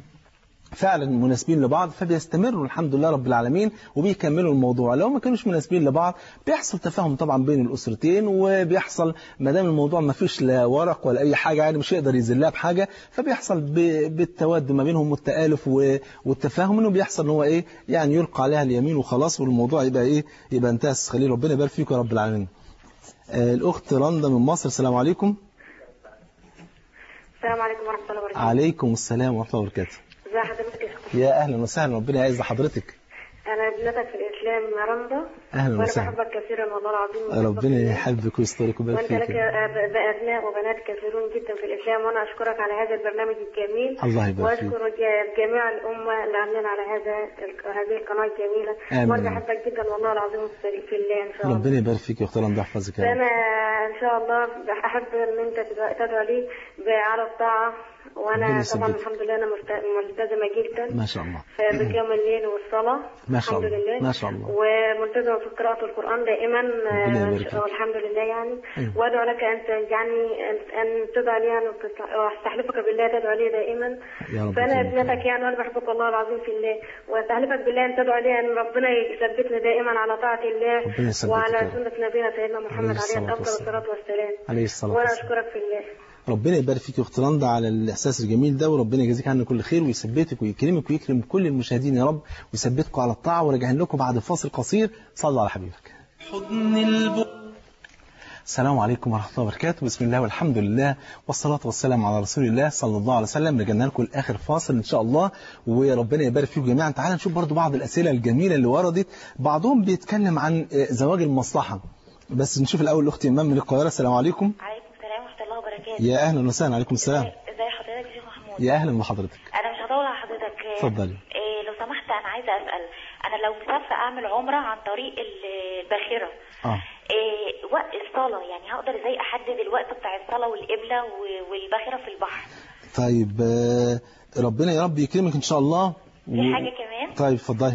فعلا مناسبين لبعض فبيستمروا الحمد لله رب العالمين وبيكملوا الموضوع لو ما كانوش مناسبين لبعض بيحصل تفاهم طبعا بين الاسرتين وبيحصل ما دام الموضوع ما فيش لا ورق ولا اي حاجه يعني مش يقدر يذلها بحاجه فبيحصل ب- بالتواد ما بينهم والتالف و- والتفاهم انه بيحصل ان هو ايه يعني يلقى عليها اليمين وخلاص والموضوع يبقى ايه يبقى انتهى أستاذ خليل ربنا يبارك فيكم يا رب العالمين آه، الاخت رندا من مصر السلام عليكم السلام عليكم ورحمة الله وبركاته عليكم السلام ورحمة الله وبركاته ازي حضرتك يا شيخ يا أهلا وسهلا ربنا يعز حضرتك أنا ابنتك في الإسلام رندا أهلا وأنا وسهلا بحبك كثيرا والله العظيم وبحبك ربنا بالله. يحبك ويسترك ويبارك وأنت لك فيك أب- أبناء وبنات كثيرون جدا في الإسلام وأنا أشكرك على هذا البرنامج الجميل الله يبارك فيك وأشكر ج- جميع الأمة اللي عاملين على هذا هذه القناة الجميلة آمين. وأنا بحبك جدا والله العظيم في الله إن شاء الله ربنا يبارك فيك يا أختي رندا يحفظك يا رب فأنا إن شاء الله أحب إن أنت تدعو- تدعو لي على الطاعة ربنا وأنا يثبتك. طبعا الحمد لله أنا ملت- ملتزمة جدا ما شاء الله بقيام الليل والصلاة ما شاء الحمد الله. لله ما شاء الله. وملتزمة في قراءة القرآن دائما ربنا آه، يبارك فيك. والحمد لله يعني أيوة. وأدعو لك أن ت- يعني أن- أن تدعو لي يعني وتستح- وأستحلفك بالله تدعو لي دائما يا رب فأنا يكرمك. ابنتك يعني وأنا بحبك والله العظيم في الله وأستحلفك بالله أن تدعو لي أن ربنا يثبتنا دائما على طاعة الله ربنا يثبتك وعلى يا رب. سنة نبينا سيدنا محمد عليه عليه الصلاة أفضل والسلام. الصلاة والسلام عليه الصلاة وأنا والسلام أشكرك في الله ربنا يبارك فيك يا اخت رندا على الاحساس الجميل ده وربنا يجازيك عنه كل خير ويثبتك ويكرمك ويكرم كل المشاهدين يا رب ويثبتكم على الطاعه وراجعين لكم بعد فاصل قصير صلوا على حبيبك حضن الب... السلام عليكم ورحمه الله وبركاته بسم الله والحمد لله والصلاه والسلام على رسول الله صلى الله عليه وسلم رجعنا لكم لاخر فاصل ان شاء الله وربنا يبارك فيكم جميعا تعالى نشوف برضو بعض الاسئله الجميله اللي وردت بعضهم بيتكلم عن آه، زواج المصلحه بس نشوف الاول الاخت ايمان من القاهره السلام عليكم عليكم السلام ورحمة الله وبركاته يا اهلا وسهلا عليكم السلام ازي حضرتك يا شيخ محمود يا اهلا بحضرتك انا مش هطول على حضرتك اتفضلي. إيه لو سمحت انا عايزه اسال انا لو مسافره اعمل عمره عن طريق ال- الباخره اه إيه وقت الصلاه يعني هقدر ازاي احدد الوقت بتاع الصلاه والقبله و- والباخره في البحر طيب آه، ربنا يا رب يكرمك ان شاء الله في حاجه كمان طيب اتفضلي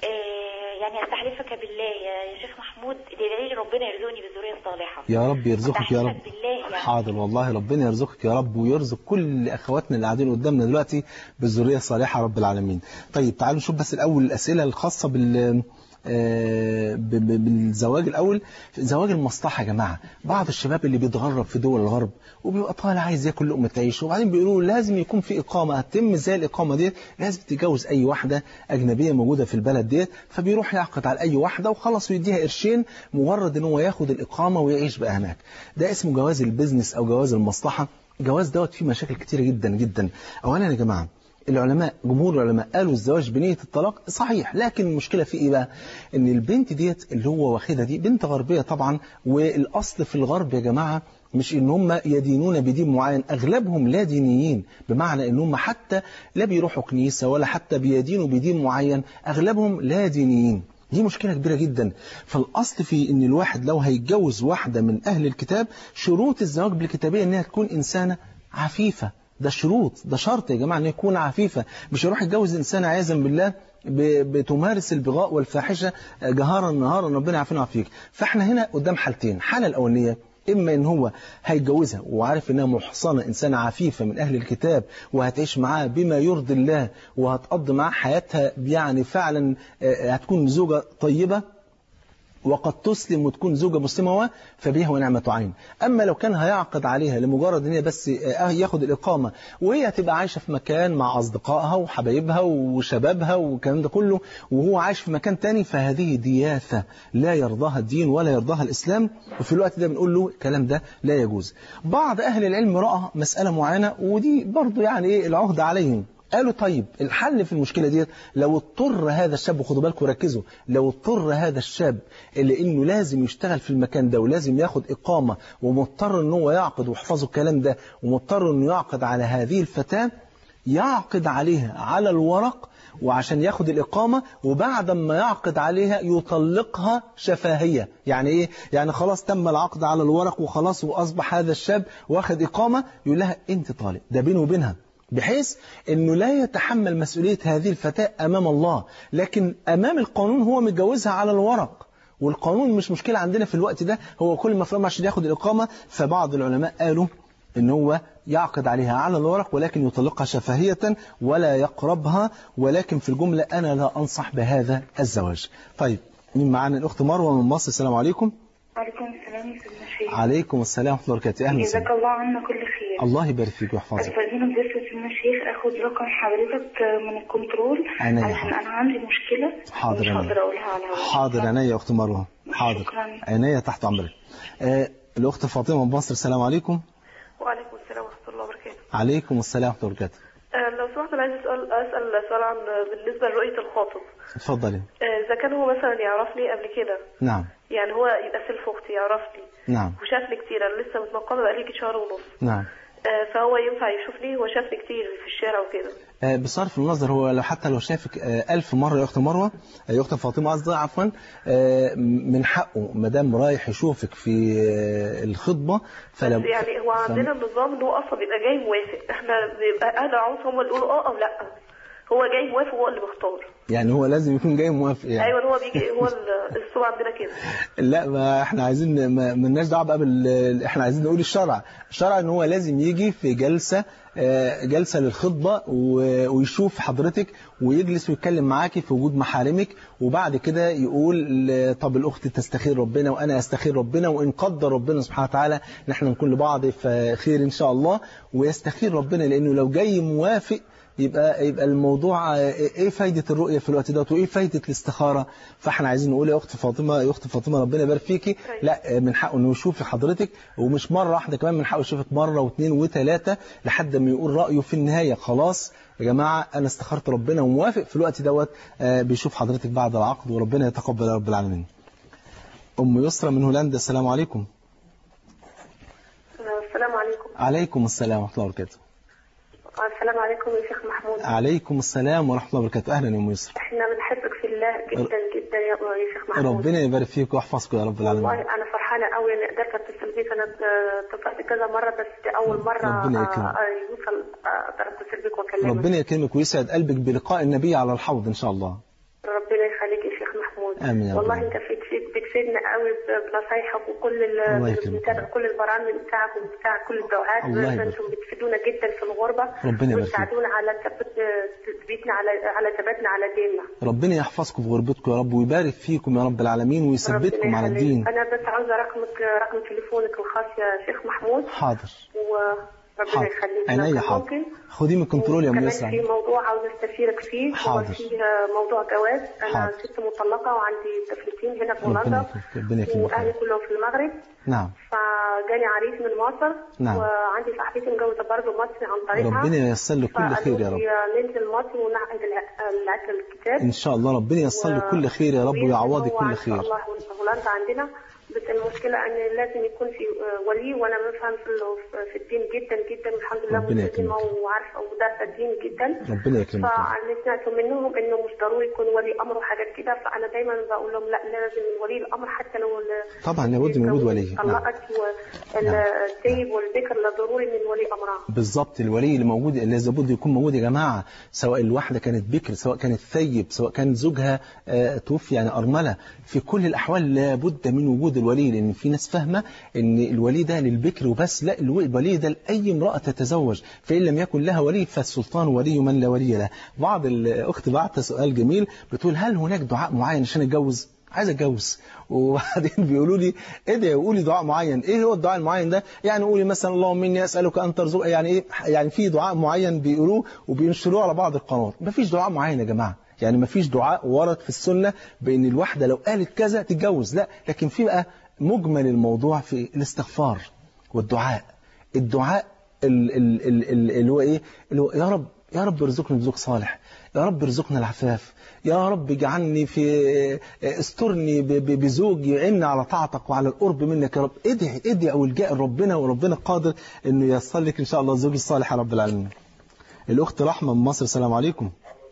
إيه يعني استحلفك بالله يا يا شيخ محمود ادعي لي ربنا يرزقني بالذريه الصالحه يا رب يرزقك يا رب أستحلفك بالله يعني حاضر والله ربنا يرزقك يا رب ويرزق كل اخواتنا اللي قاعدين قدامنا دلوقتي بالذريه الصالحه رب العالمين طيب تعالوا نشوف بس الاول الاسئله الخاصه بال آه، ب- ب- بالزواج الاول زواج المصلحه يا جماعه بعض الشباب اللي بيتغرب في دول الغرب وبيبقى طالع عايز ياكل لقمه عيش وبعدين بيقولوا له لازم يكون في اقامه هتتم ازاي الاقامه دي لازم تتجوز اي واحده اجنبيه موجوده في البلد ديت فبيروح يعقد على اي واحده وخلاص ويديها قرشين مجرد ان هو ياخد الاقامه ويعيش بقى هناك ده اسمه جواز البيزنس او جواز المصلحه الجواز دوت فيه مشاكل كتيره جدا جدا اولا يا جماعه العلماء جمهور العلماء قالوا الزواج بنية الطلاق صحيح لكن المشكلة في ايه بقى ان البنت ديت اللي هو واخدها دي بنت غربية طبعا والاصل في الغرب يا جماعة مش ان هم يدينون بدين معين اغلبهم لا دينيين بمعنى ان هم حتى لا بيروحوا كنيسة ولا حتى بيدينوا بدين معين اغلبهم لا دينيين دي مشكلة كبيرة جدا فالأصل في أن الواحد لو هيتجوز واحدة من أهل الكتاب شروط الزواج بالكتابية أنها تكون إنسانة عفيفة ده شروط ده شرط يا جماعة أن يكون عفيفة مش يروح يتجوز إنسانة عياذا بالله ب- بتمارس البغاء والفاحشة جهارا نهارا ربنا يعافينا ويعافيك فاحنا هنا قدام حالتين الحالة الأولانية إما إن هو هيتجوزها وعارف إنها محصنة إنسانة عفيفة من أهل الكتاب وهتعيش معاه بما يرضي الله وهتقضي معاه حياتها يعني فعلا آه، هتكون زوجة طيبة وقد تسلم وتكون زوجة مسلمة فبها ونعمة عين أما لو كان هيعقد عليها لمجرد أن هي بس آه، ياخد الإقامة وهي تبقى عايشة في مكان مع أصدقائها وحبايبها وشبابها والكلام ده كله وهو عايش في مكان تاني فهذه دياثة لا يرضاها الدين ولا يرضاها الإسلام وفي الوقت ده بنقول له الكلام ده لا يجوز بعض أهل العلم رأى مسألة معينة ودي برضو يعني إيه العهد عليهم قالوا طيب الحل في المشكلة ديت لو اضطر هذا الشاب وخدوا بالكم ركزوا لو اضطر هذا الشاب اللي انه لازم يشتغل في المكان ده ولازم ياخد اقامة ومضطر ان هو يعقد واحفظوا الكلام ده ومضطر انه يعقد على هذه الفتاة يعقد عليها على الورق وعشان ياخد الإقامة وبعد ما يعقد عليها يطلقها شفاهية يعني إيه؟ يعني خلاص تم العقد على الورق وخلاص وأصبح هذا الشاب واخد إقامة يقول لها أنت طالق ده بينه وبينها بحيث أنه لا يتحمل مسؤولية هذه الفتاة أمام الله لكن أمام القانون هو متجوزها على الورق والقانون مش مشكلة عندنا في الوقت ده هو كل ما فهم عشان ياخد الإقامة فبعض العلماء قالوا ان هو يعقد عليها على الورق ولكن يطلقها شفهية ولا يقربها ولكن في الجملة أنا لا أنصح بهذا الزواج طيب مين معانا الأخت مروة من مصر السلام عليكم وعليكم السلام يا سيدنا الشيخ عليكم السلام ورحمة الله وبركاته أهلا جزاك وسهلا الله عنا كل خير الله يبارك فيك ويحفظك استاذينا بس يا سيدنا الشيخ اخد رقم حضرتك من الكنترول عينيا علشان حاضر. انا عندي مشكله حاضر مش عينيا. هقدر اقولها على الهواء. حاضر عينيا يا أخت مروة حاضر شكراً. عينيا تحت أمرك آه الأخت فاطمة من مصر السلام عليكم وعليكم السلام ورحمة الله وبركاته عليكم السلام ورحمة الله وبركاته آه، لو سمحت انا عايز اسال اسال سؤال عن بالنسبه لرؤيه الخاطب اتفضلي آه، اذا كان هو مثلا يعرفني قبل كده نعم يعني هو يبقى سلف اختي يعرفني نعم وشافني كتير انا لسه متنقبه بقالي يجي شهر ونص نعم آه، فهو ينفع يشوفني هو شافني كتير في الشارع وكده آه، بصرف النظر هو لو حتى لو شافك آه، ألف مرة يا أخت مروة آه، يا أخت فاطمة قصدي عفوا آه، من حقه ما دام رايح يشوفك في آه، الخطبة فلو بس يعني هو عندنا النظام ان هو اصلا بيبقى جاي موافق احنا بيبقى اهل العروس هم اللي يقولوا اه او لا هو جاي موافق هو اللي بيختار يعني هو لازم يكون جاي موافق يعني ايوه هو بيجي هو ال- السوق عندنا كده لا ما احنا عايزين ما مالناش دعوه بقى بال احنا عايزين نقول الشرع الشرع ان هو لازم يجي في جلسه آه، جلسه للخطبه و- ويشوف حضرتك ويجلس ويتكلم معاكي في وجود محارمك وبعد كده يقول ل- طب الاخت تستخير ربنا وانا استخير ربنا وان قدر ربنا سبحانه وتعالى ان احنا نكون لبعض في خير ان شاء الله ويستخير ربنا لانه لو جاي موافق يبقى يبقى الموضوع آه، ايه فايده الرؤيه في الوقت دوت وايه فايده الاستخاره فاحنا عايزين نقول يا اخت فاطمه يا اخت فاطمه ربنا يبارك فيكي لا آه، من حقه انه يشوف حضرتك ومش مره واحده كمان من حقه يشوفك مره واثنين وثلاثه لحد ما يقول رايه في النهايه خلاص يا جماعه انا استخرت ربنا وموافق في الوقت دوت آه، بيشوف حضرتك بعد العقد وربنا يتقبل يا رب العالمين ام يسرى من هولندا السلام عليكم السلام عليكم عليكم السلام ورحمه الله وبركاته السلام عليكم يا شيخ محمود عليكم السلام ورحمه الله وبركاته اهلا يا ام يسرى احنا بنحبك في الله جدا جدا يا يا شيخ محمود ربنا يبارك فيك ويحفظكم يا رب العالمين والله انا فرحانه قوي اني قدرت اتصل بيك انا اتصلت كذا مره بس دي اول مره ربنا يكرمك. آه، آه، يوصل آه، اقدر اتصل بيك واكلمك ربنا يكرمك ويسعد قلبك بلقاء النبي على الحوض ان شاء الله ربنا يخليك يا شيخ محمود آمين يا رب. والله انت بتفيد بتفيدنا قوي بنصايحك وكل ال- الله يكرمك. بنتابع كل البرامج بتاعك وبتاع كل الدعاءات الله يبارك. انتم بتفيدونا جدا في الغربه ربنا يبارك فيك. وتساعدونا على ثبت تثبيتنا على على ثباتنا على ديننا ربنا يحفظكم في غربتكم يا رب ويبارك فيكم يا رب العالمين ويثبتكم على يخليك. الدين انا بس عاوزه رقمك رقم تليفونك الخاص يا شيخ محمود حاضر وربنا حاضر يخليك عينيا لكن حاضر ممكن خديه من الكنترول يا ام كمان يسرى في موضوع عاوز استشيرك فيه هو حاضر. في موضوع جواز انا حاضر. ست مطلقه وعندي طفلتين هنا في ربنا هولندا يكرمك ربنا يكرمك واهلي كلهم في المغرب نعم فجاني عريس من مصر نعم. وعندي صاحبتي متجوزه برضه مصري عن طريقها ربنا ييسر له كل خير يا رب فقالوا لي ننزل مصر ونعقد الع- العقد الكتاب ان شاء الله ربنا ييسر له كل خير يا رب ويعوضك هو كل ان خير شاء الله هولندا عندنا بس المشكله ان لازم يكون في آه، ولي وانا بفهم في ال- في الدين جدا جدا والحمد لله ربنا ملتزمه يكرمك. وعارفه ودارسه الدين جدا ربنا يكرمك فانا سمعت منهم انه مش ضروري يكون ولي امر وحاجات كده فانا دايما بقول لهم لا لازم ولي الامر حتى لو ال- طبعا لابد من وجود ولي نعم طلقت والسيب والذكر لا ضروري من ولي امرها بالظبط الولي اللي موجود اللي لابد يكون موجود يا جماعه سواء الواحده كانت بكر سواء كانت ثيب سواء كان زوجها آه، توفي يعني ارمله في كل الاحوال لابد من وجود الولي لان في ناس فاهمه ان الولي ده للبكر وبس لا الو- الولي ده لاي امراه تتزوج فان لم يكن لها ولي فالسلطان ولي من لا ولي له بعض الاخت بعت سؤال جميل بتقول هل هناك دعاء معين عشان اتجوز عايز اتجوز وبعدين بيقولوا لي ادعي وقولي دعاء معين ايه هو الدعاء المعين ده يعني قولي مثلا اللهم اني اسالك ان ترزق يعني ايه يعني في دعاء معين بيقولوه وبينشروه على بعض القنوات مفيش دعاء معين يا جماعه يعني مفيش دعاء ورد في السنه بان الواحده لو قالت كذا تتجوز لا لكن في بقى مجمل الموضوع في الاستغفار والدعاء الدعاء ال- ال- ال- ال- اللي هو ايه اللي هو يا رب يا رب ارزقني بزوج صالح يا رب ارزقنا العفاف يا رب اجعلني في استرني ب- ب- بزوج يعن على طاعتك وعلى القرب منك يا رب ادعي ادعي والجاء لربنا وربنا قادر انه ييسر لك ان شاء الله الزوج الصالح يا رب العالمين الاخت رحمه من مصر السلام عليكم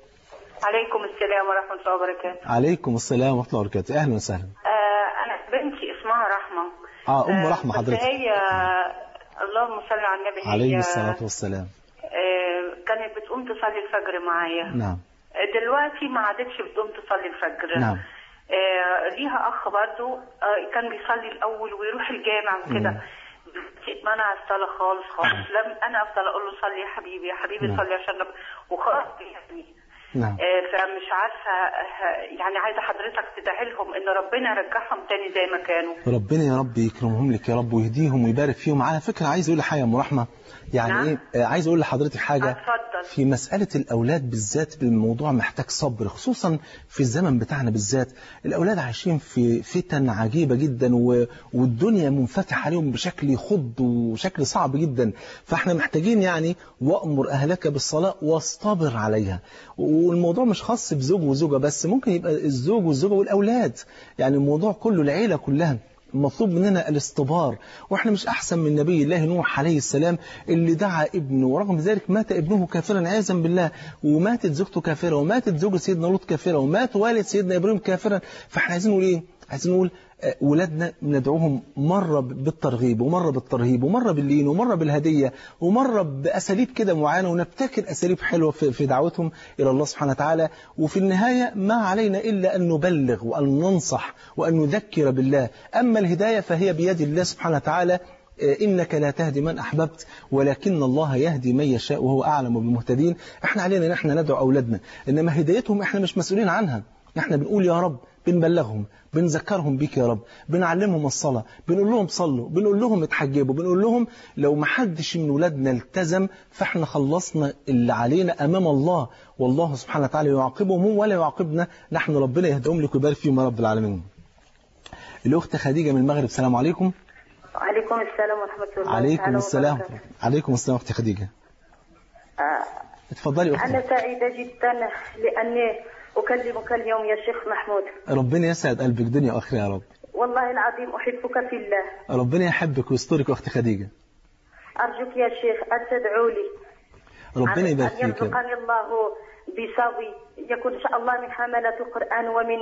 عليكم السلام ورحمة الله وبركاته عليكم السلام ورحمه الله وبركاته اهلا وسهلا آه أنا بنتي اسمها رحمة اه ام آه، رحمه بس حضرتك هي اللهم صل على النبي هي عليه الصلاه والسلام آه كانت بتقوم تصلي الفجر معايا نعم آه، دلوقتي ما عادتش بتقوم تصلي الفجر نعم آه ليها أخ برضو آه كان بيصلي الأول ويروح الجامع وكده منع الصلاة خالص خالص لم أنا أفضل أقول له صلي يا حبيبي يا حبيبي نعم. صلي عشان رب وخلاص يعني نعم آه، فمش عارفة آه، يعني عايزة حضرتك تدعي لهم إن ربنا يرجعهم تاني زي ما كانوا ربنا يا رب يكرمهم لك يا رب ويهديهم ويبارك فيهم على فكرة عايز اقول حاجة يا ام رحمة يعني نعم. ايه آه، عايز اقول لحضرتك حاجة اتفضل في مسألة الأولاد بالذات بالموضوع محتاج صبر خصوصا في الزمن بتاعنا بالذات الأولاد عايشين في فتن عجيبة جدا و... والدنيا منفتحة عليهم بشكل يخض وشكل صعب جدا فاحنا محتاجين يعني وأمر أهلك بالصلاة واصطبر عليها والموضوع مش خاص بزوج وزوجة بس ممكن يبقى الزوج والزوجة والأولاد يعني الموضوع كله العيلة كلها مطلوب مننا الاصطبار واحنا مش احسن من نبي الله نوح عليه السلام اللي دعا ابنه ورغم ذلك مات ابنه كافرا عياذا بالله وماتت زوجته كافره وماتت زوجة سيدنا لوط كافره ومات والد سيدنا ابراهيم كافرا فاحنا عايزين نقول ايه عايزين نقول آه، ولادنا ندعوهم مرة بالترغيب ومرة بالترهيب ومرة باللين ومرة بالهدية ومرة بأساليب كده معينة ونبتكر أساليب حلوة في في دعوتهم إلى الله سبحانه وتعالى وفي النهاية ما علينا إلا أن نبلغ وأن ننصح وأن نذكر بالله أما الهداية فهي بيد الله سبحانه وتعالى آه، إنك لا تهدي من أحببت ولكن الله يهدي من يشاء وهو أعلم بالمهتدين احنا علينا ان احنا ندعو أولادنا إنما هدايتهم احنا مش مسؤولين عنها احنا بنقول يا رب بنبلغهم بنذكرهم بيك يا رب بنعلمهم الصلاة بنقول لهم صلوا بنقول لهم اتحجبوا بنقول لهم لو ما حدش من ولادنا التزم فاحنا خلصنا اللي علينا أمام الله والله سبحانه وتعالى يعاقبهم هم ولا يعاقبنا نحن ربنا يهديهم لك ويبارك فيهم يا رب العالمين الأخت خديجة من المغرب السلام عليكم وعليكم السلام ورحمة الله عليكم تعالى السلام وبركاته. عليكم السلام أختي خديجة آه، اتفضلي أختي أنا سعيدة جدا لأني أكلمك اليوم يا شيخ محمود ربنا يسعد قلبك دنيا وآخرة يا رب والله العظيم أحبك في الله ربنا يحبك ويسترك أختي خديجة أرجوك يا شيخ أن تدعو لي ربنا أن- يبارك أن فيك يا رب. يرزقني الله بسوي يكون إن شاء الله من حملة القرآن ومن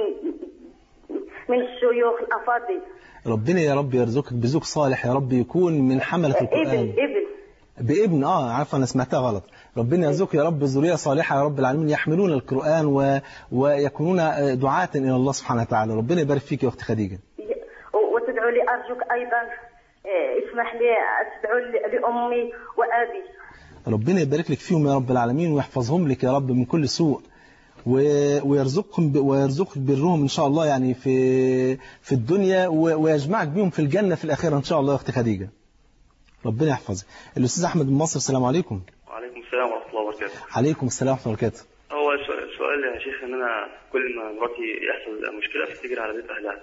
من الشيوخ الأفاضل ربنا يا رب يرزقك بزوج صالح يا رب يكون من حملة ابن القرآن ابن بابن اه عارفه انا سمعتها غلط ربنا يرزقك يا رب ذريه صالحه يا رب العالمين يحملون القران و... ويكونون آه، دعاة الى الله سبحانه وتعالى ربنا يبارك فيك يا اخت خديجه و- وتدعو لي أرجوك أيضا آه، اسمح لي تدعو لي- لأمي وأبي ربنا يبارك لك فيهم يا رب العالمين ويحفظهم لك يا رب من كل سوء و... ويرزقهم ب... ويرزقك برهم ان شاء الله يعني في في الدنيا و... ويجمعك بهم في الجنه في الاخره ان شاء الله يا اخت خديجه ربنا يحفظك الاستاذ احمد من مصر السلام عليكم وعليكم السلام ورحمة الله وبركاته عليكم السلام ورحمه الله وبركاته هو سؤال سؤال يا شيخ ان انا كل ما مراتي يحصل مشكلة فتجري على بيت اهلها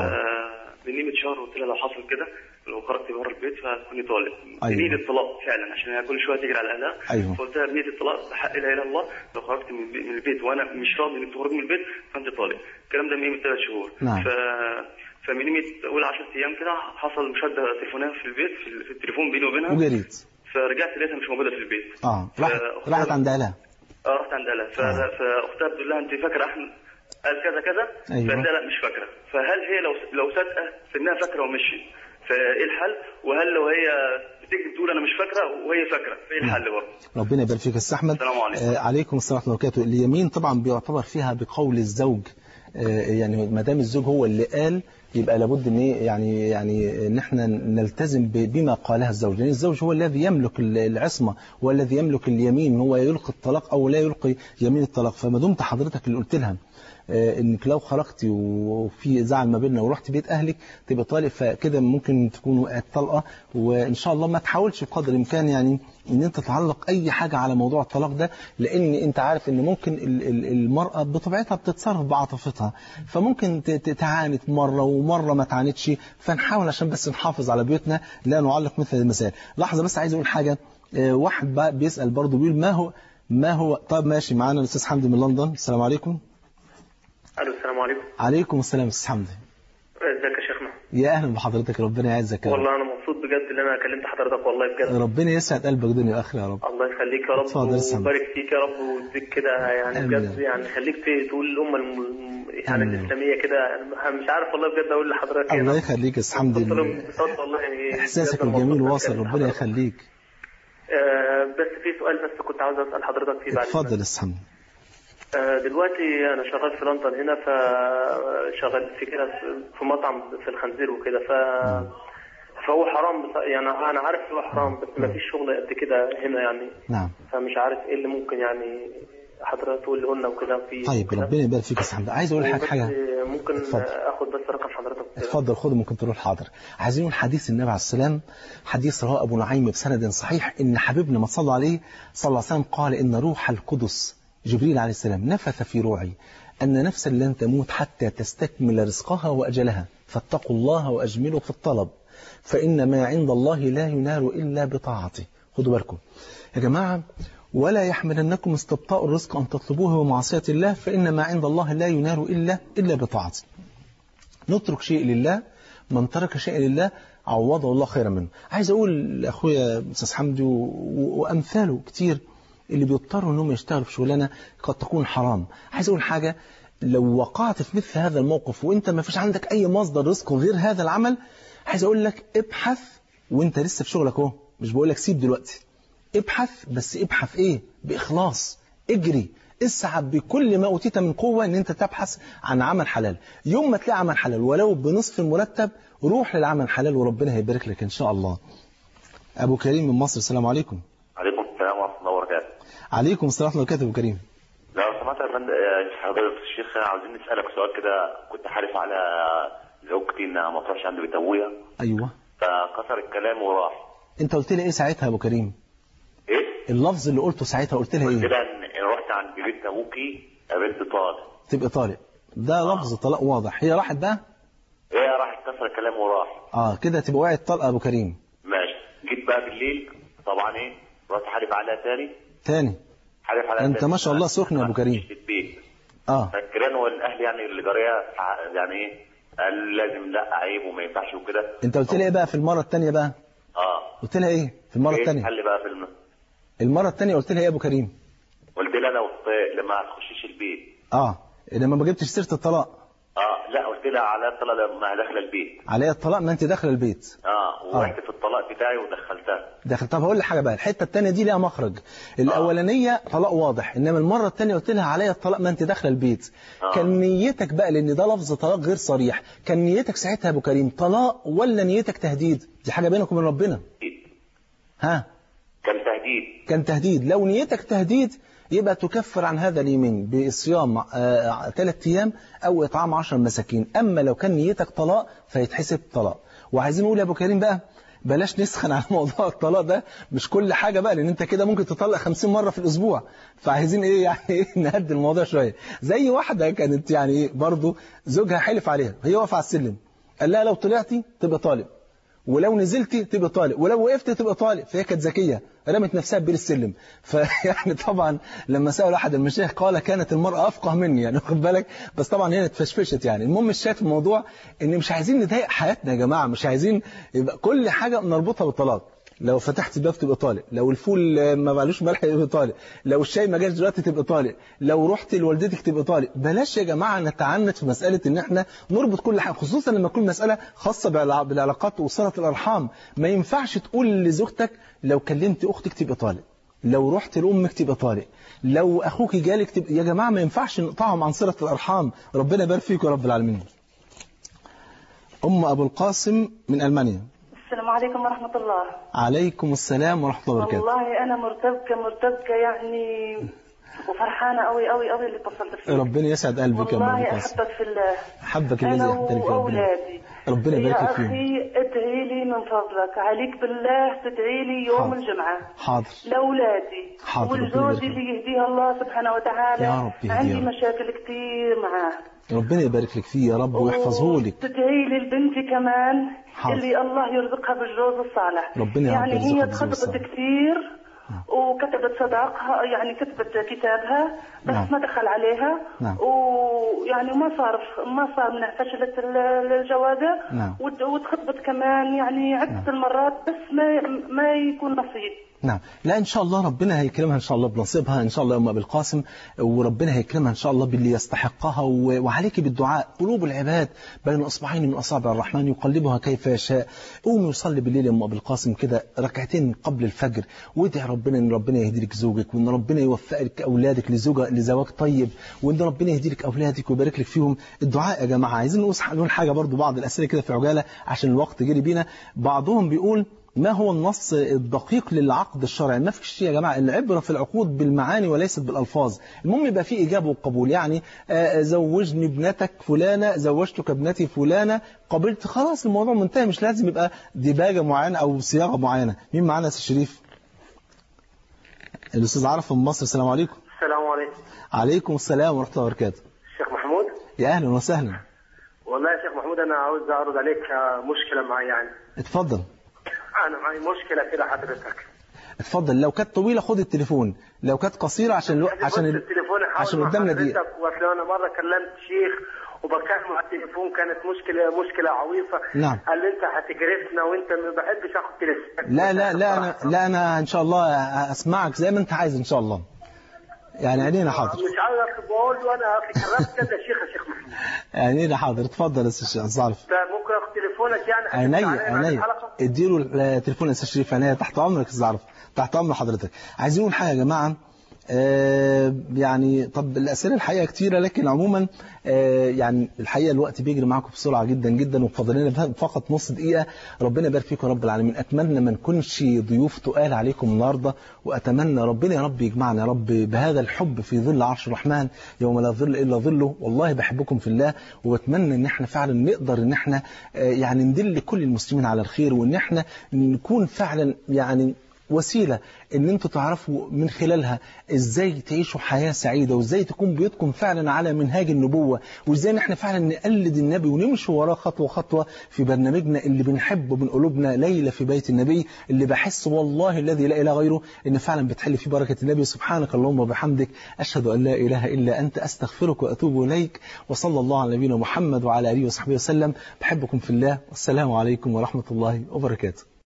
اه بنيمة شهر قلت لها لو حصل كده لو خرجت بره البيت فهتكوني طالق أيوة. بنية الطلاق فعلا عشان هي كل شويه تجري على اهلها أيوة. فقلت لها بنية الطلاق بحق لا اله الا الله لو خرجت من البيت- من البيت وانا مش راضي انك تخرجي من البيت فانت طالق الكلام ده من قيمه ثلاث شهور نعم. ف فمن قيمه اول 10 ايام كده حصل مشاده تليفونيه في البيت في في التليفون بيني وبينها وجريت فرجعت لقيتها مش موجوده في البيت اه راحت فأختها- راحت عند اهلها اه رحت عند اهلها ف- فاختها بتقول لها انت فاكره احمد قال كذا كذا أيوة. فقالت لها لا مش فاكره فهل هي لو لو صادقه في انها فاكره ومشي فايه الحل وهل لو هي بتكذب تقول انا مش فاكره وهي فاكره فايه الحل برضه ربنا يبارك فيك يا استاذ احمد السلام عليكم. آه عليكم السلام ورحمه الله وبركاته اليمين طبعا بيعتبر فيها بقول الزوج آه يعني ما دام الزوج هو اللي قال يبقى لابد ان إيه يعني يعني ان احنا نلتزم ب- بما قالها الزوج لان الزوج هو الذي يملك ال- العصمه هو الذي يملك اليمين هو يلقي الطلاق او لا يلقي يمين الطلاق فما دمت حضرتك اللي قلت لها آه، انك لو خرجتي وفي زعل ما بيننا ورحت بيت اهلك تبقى طالق فكده ممكن تكون وقعت طلقه وان شاء الله ما تحاولش بقدر الامكان يعني ان انت تعلق اي حاجه على موضوع الطلاق ده لان انت عارف ان ممكن ال- ال- المراه بطبيعتها بتتصرف بعاطفتها فممكن ت- ت- تعاند مره ومره ما تعاندش فنحاول عشان بس نحافظ على بيوتنا لا نعلق مثل المسائل لحظه بس عايز اقول حاجه آه، واحد بقى بيسال برضه بيقول ما هو ما هو طب ماشي معانا الاستاذ حمدي من لندن السلام عليكم الو السلام عليكم عليكم السلام يا استاذ حمدي ازيك يا شيخنا يا اهلا بحضرتك ربنا يعزك يا رب والله انا مبسوط بجد ان انا كلمت حضرتك والله بجد ربنا يسعد قلبك دنيا واخره يا رب الله يخليك يا رب اتفضل يا سلام. ويبارك فيك يا رب ويديك كده يعني آمين. بجد يعني خليك ت- تقول الامه الم- يعني آمين. الاسلاميه كده أنا مش عارف والله بجد اقول لحضرتك الله يعني يخليك يا استاذ حمدي قلت لهم ببساطة والله يعني احساسك بجد أنا الجميل مبسوط واصل بكلم ربنا حضرتك. يخليك آه، بس في سؤال بس كنت عاوز اسال حضرتك فيه بعد اتفضل يا استاذ حمدي آه، دلوقتي انا شغال في لندن هنا فشغال في كده في- في مطعم في الخنزير وكده ف فهو حرام بس يعني انا عارف هو حرام بس ما فيش شغل قد كده هنا يعني نعم فمش عارف ايه اللي ممكن يعني حضرتك تقوله لنا وكده في طيب وكده. ربنا يبارك فيك يا أستاذ حمدي عايز اقول لك وبس حاجه ممكن اتفضل. اخد بس رقم حضرتك وكده. اتفضل خد ممكن تروح حاضر عايزين نقول حديث النبي عليه السلام حديث رواه ابو نعيم بسند صحيح ان حبيبنا ما صلى عليه صلى الله عليه وسلم قال ان روح القدس جبريل عليه السلام نفث في روعي ان نفسا لن تموت حتى تستكمل رزقها واجلها فاتقوا الله واجملوا في الطلب فان ما عند الله لا ينال الا بطاعته خدوا بالكم يا جماعه ولا يحملنكم استبطاء الرزق ان تطلبوه بمعصيه الله فان ما عند الله لا ينال الا الا بطاعته نترك شيء لله من ترك شيء لله عوضه الله خيرا منه عايز اقول لاخويا استاذ حمدي و- و- وامثاله كتير اللي بيضطروا انهم يشتغلوا في شغلانه قد تكون حرام عايز اقول حاجه لو وقعت في مثل هذا الموقف وانت ما فيش عندك اي مصدر رزق غير هذا العمل عايز اقول لك ابحث وانت لسه في شغلك اهو مش بقول لك سيب دلوقتي ابحث بس ابحث ايه باخلاص اجري اسعى بكل ما اوتيت من قوه ان انت تبحث عن عمل حلال يوم ما تلاقي عمل حلال ولو بنصف المرتب روح للعمل الحلال وربنا هيبارك لك ان شاء الله ابو كريم من مصر السلام عليكم عليكم السلام ورحمة الله وبركاته. عليكم السلام ورحمه الله وبركاته ابو كريم لو سمحت يا فندم يا حضرتك الشيخ عاوزين نسألك سؤال كده كنت حالف على زوجتي انها ما تروحش عند بيت ابويا ايوه فكسر الكلام وراح. انت قلت لي ايه ساعتها يا ابو كريم ايه؟ اللفظ اللي قلته ساعتها قلت لها قلت ايه لها ان إن رحت عند بيت ابوكي قابلت طالب. تبقى طالق ده لفظ طلاق واضح هي راحت بقى هي راحت كسر الكلام وراح. اه كده تبقى وقعت طلقه يا ابو كريم ماشي. جيت بقى بالليل طبعا ايه؟ رحت حالف عليها تاني تاني حالف عليها انت تاني. ما شاء الله سخن يا ابو كريم في البيت. اه فالجيران والاهل يعني اللي جاريه يعني ايه؟ قال لازم لا عيب وما ينفعش وكده. انت قلت لها ايه بقى في المره الثانيه بقى اه قلت لها ايه في المره ايه الثانيه الحل بقى في الم... المره الثانيه قلت لها ايه يا ابو كريم قلت لها لو لما تخشيش البيت اه لما ما جبتش سيره الطلاق اه لا قلت لها على الطلاق لما داخله البيت عليا الطلاق ما انت داخله البيت اه ورحت في الطلاق بتاعي ودخلتها داخل طب هقول لك حاجه بقى الحته الثانيه دي ليها مخرج الاولانيه طلاق واضح انما المره الثانيه قلت لها عليا الطلاق ما انت داخله البيت آه. كان نيتك بقى لان ده لفظ طلاق غير صريح كان نيتك ساعتها يا ابو كريم طلاق ولا نيتك تهديد دي حاجه بينك وبين ربنا ها كان تهديد كان تهديد لو نيتك تهديد يبقى تكفر عن هذا اليمين بصيام ثلاث أيام أو إطعام عشر مساكين أما لو كان نيتك طلاق فيتحسب طلاق وعايزين نقول يا أبو كريم بقى بلاش نسخن على موضوع الطلاق ده مش كل حاجة بقى لأن أنت كده ممكن تطلق 50 مرة في الأسبوع فعايزين إيه يعني إيه نهدي الموضوع شوية زي واحدة كانت يعني إيه برضه زوجها حلف عليها هي واقفة على السلم قال لها لو طلعتي تبقى طالب ولو نزلتي تبقى طالق ولو وقفت تبقى طالق فهي كانت ذكيه رمت نفسها بين السلم فيعني طبعا لما سأل احد المشايخ قال كانت المرأة افقه مني يعني واخد بالك بس طبعا هي اتفشفشت يعني المهم الشاهد في الموضوع ان مش عايزين نضايق حياتنا يا جماعه مش عايزين يبقى كل حاجه نربطها بالطلاق لو فتحت الباب تبقى طالق لو الفول ما معلوش ملح تبقى طالق لو الشاي ما جاش دلوقتي تبقى طالق لو رحت لوالدتك تبقى طالق بلاش يا جماعه نتعنت في مساله ان احنا نربط كل حاجه خصوصا لما تكون مساله خاصه بالع- بالعلاقات وصله الارحام ما ينفعش تقول لزوجتك لو كلمت اختك تبقى طالق لو رحت لامك تبقى طالق لو اخوك جالك تبقى يا جماعه ما ينفعش نقطعهم عن صله الارحام ربنا يبارك فيكم يا رب العالمين ام ابو القاسم من المانيا السلام عليكم ورحمة الله عليكم السلام ورحمه الله وبركاته والله أنا مرتبكة مرتبكة يعني وفرحانة أوي أوي أوي اللي اتصلت فيه ربنا يسعد قلبك يا ام ابو والله القاسم أحبك في الله حبك الذي أنا احبك ربنا وأولادي ربنا يا يبارك لك فيهم أخي ادعي لي من فضلك عليك بالله تدعي لي يوم حاضر. الجمعة حاضر لأولادي حاضر، ربنا يبارك والزوج اللي يهديها الله سبحانه وتعالى يا رب يهديها عندي يا رب. مشاكل كتير معاه ربنا يبارك لك فيه يا رب ويحفظه لك تدعي لي لبنتي كمان حاضر. اللي الله يرزقها بالجوز الصالح ربنا يا رب يعني يرزقها هي بالزوج تخطبت الصالح. كتير وكتبت صداقها يعني كتبت كتابها بس نعم. ما دخل عليها نعم. ويعني ما صار ما صار منها فشلت ال- الجوازة نعم. وت- وتخطبت كمان يعني عدة المرات بس ما ما يكون نصيب نعم لا ان شاء الله ربنا هيكرمها ان شاء الله بنصيبها ان شاء الله يا ام ابي القاسم وربنا هيكرمها ان شاء الله باللي يستحقها و- وعليك بالدعاء قلوب العباد بين اصبعين من اصابع الرحمن يقلبها كيف يشاء قوم يصلي بالليل يا ام ابي القاسم كده ركعتين قبل الفجر وادعي ربنا ان ربنا يهدي لك زوجك وان ربنا يوفق لك اولادك لزوجة لزواج طيب وان ربنا يهدي لك اولادك ويبارك لك فيهم الدعاء يا جماعه عايزين نقول نقول حاجه برضو بعض الاسئله كده في عجاله عشان الوقت جري بينا بعضهم بيقول ما هو النص الدقيق للعقد الشرعي ما فيش شيء يا جماعة العبرة في العقود بالمعاني وليست بالألفاظ المهم يبقى في إجابة وقبول يعني آه، زوجني ابنتك فلانة زوجتك ابنتي فلانة قبلت خلاص الموضوع منتهي مش لازم يبقى ديباجة معينة أو صياغة معينة مين معانا يا سي شريف الأستاذ عرف من مصر السلام عليكم السلام عليكم عليكم السلام ورحمة الله وبركاته شيخ محمود يا أهلا وسهلا والله يا شيخ محمود انا عاوز اعرض عليك آه، مشكله معي يعني اتفضل انا معي مشكله كده حضرتك اتفضل لو كانت طويلة خد التليفون لو كانت قصيرة عشان الو... عشان ال... التليفون حاول عشان مع قدامنا دقيقة حضرتك واصل انا مره كلمت شيخ وبكلمه على التليفون كانت مشكله مشكله عويصه نعم. قال لي انت هتجرفنا وانت ما بحبش اخد تليفون لا لا لا أنا لا أنا إن شاء الله أسمعك زي ما أنت عايز إن شاء الله يعني عينينا حاضر مش عاوز بقول له انا اصل كلمت كذا شيخ يا شيخ محمود عينينا حاضر اتفضل يا أستاذ عارف طيب ممكن اخد تليفونك يعني عينيا هتفتح عليا بعد عينيا الحلقه اديله التليفون يا استاذ شريف عينيا تحت امرك يا استاذ عرف تحت امر حضرتك عايزين نقول حاجه يا جماعه آه يعني طب الاسئله الحقيقه كتيره لكن عموما آه يعني الحقيقه الوقت بيجري معاكم بسرعه جدا جدا وفاضل لنا فقط نص دقيقه ربنا يبارك فيكم يا رب العالمين اتمنى ما نكونش ضيوف تقال عليكم النهارده واتمنى ربنا يا رب يجمعنا يا رب بهذا الحب في ظل عرش الرحمن يوم لا ظل الا ظله والله بحبكم في الله واتمنى ان احنا فعلا نقدر ان احنا آه يعني ندل كل المسلمين على الخير وان احنا نكون فعلا يعني وسيلة ان انتوا تعرفوا من خلالها ازاي تعيشوا حياة سعيدة وازاي تكون بيوتكم فعلا على منهاج النبوة وازاي ان احنا فعلا نقلد النبي ونمشي وراه خطوة خطوة في برنامجنا اللي بنحبه من قلوبنا ليلة في بيت النبي اللي بحس والله الذي لا اله غيره ان فعلا بتحل فيه بركة النبي سبحانك اللهم وبحمدك اشهد ان لا اله الا انت استغفرك واتوب اليك وصلى الله على نبينا محمد وعلى اله وصحبه وسلم بحبكم في الله والسلام عليكم ورحمة الله وبركاته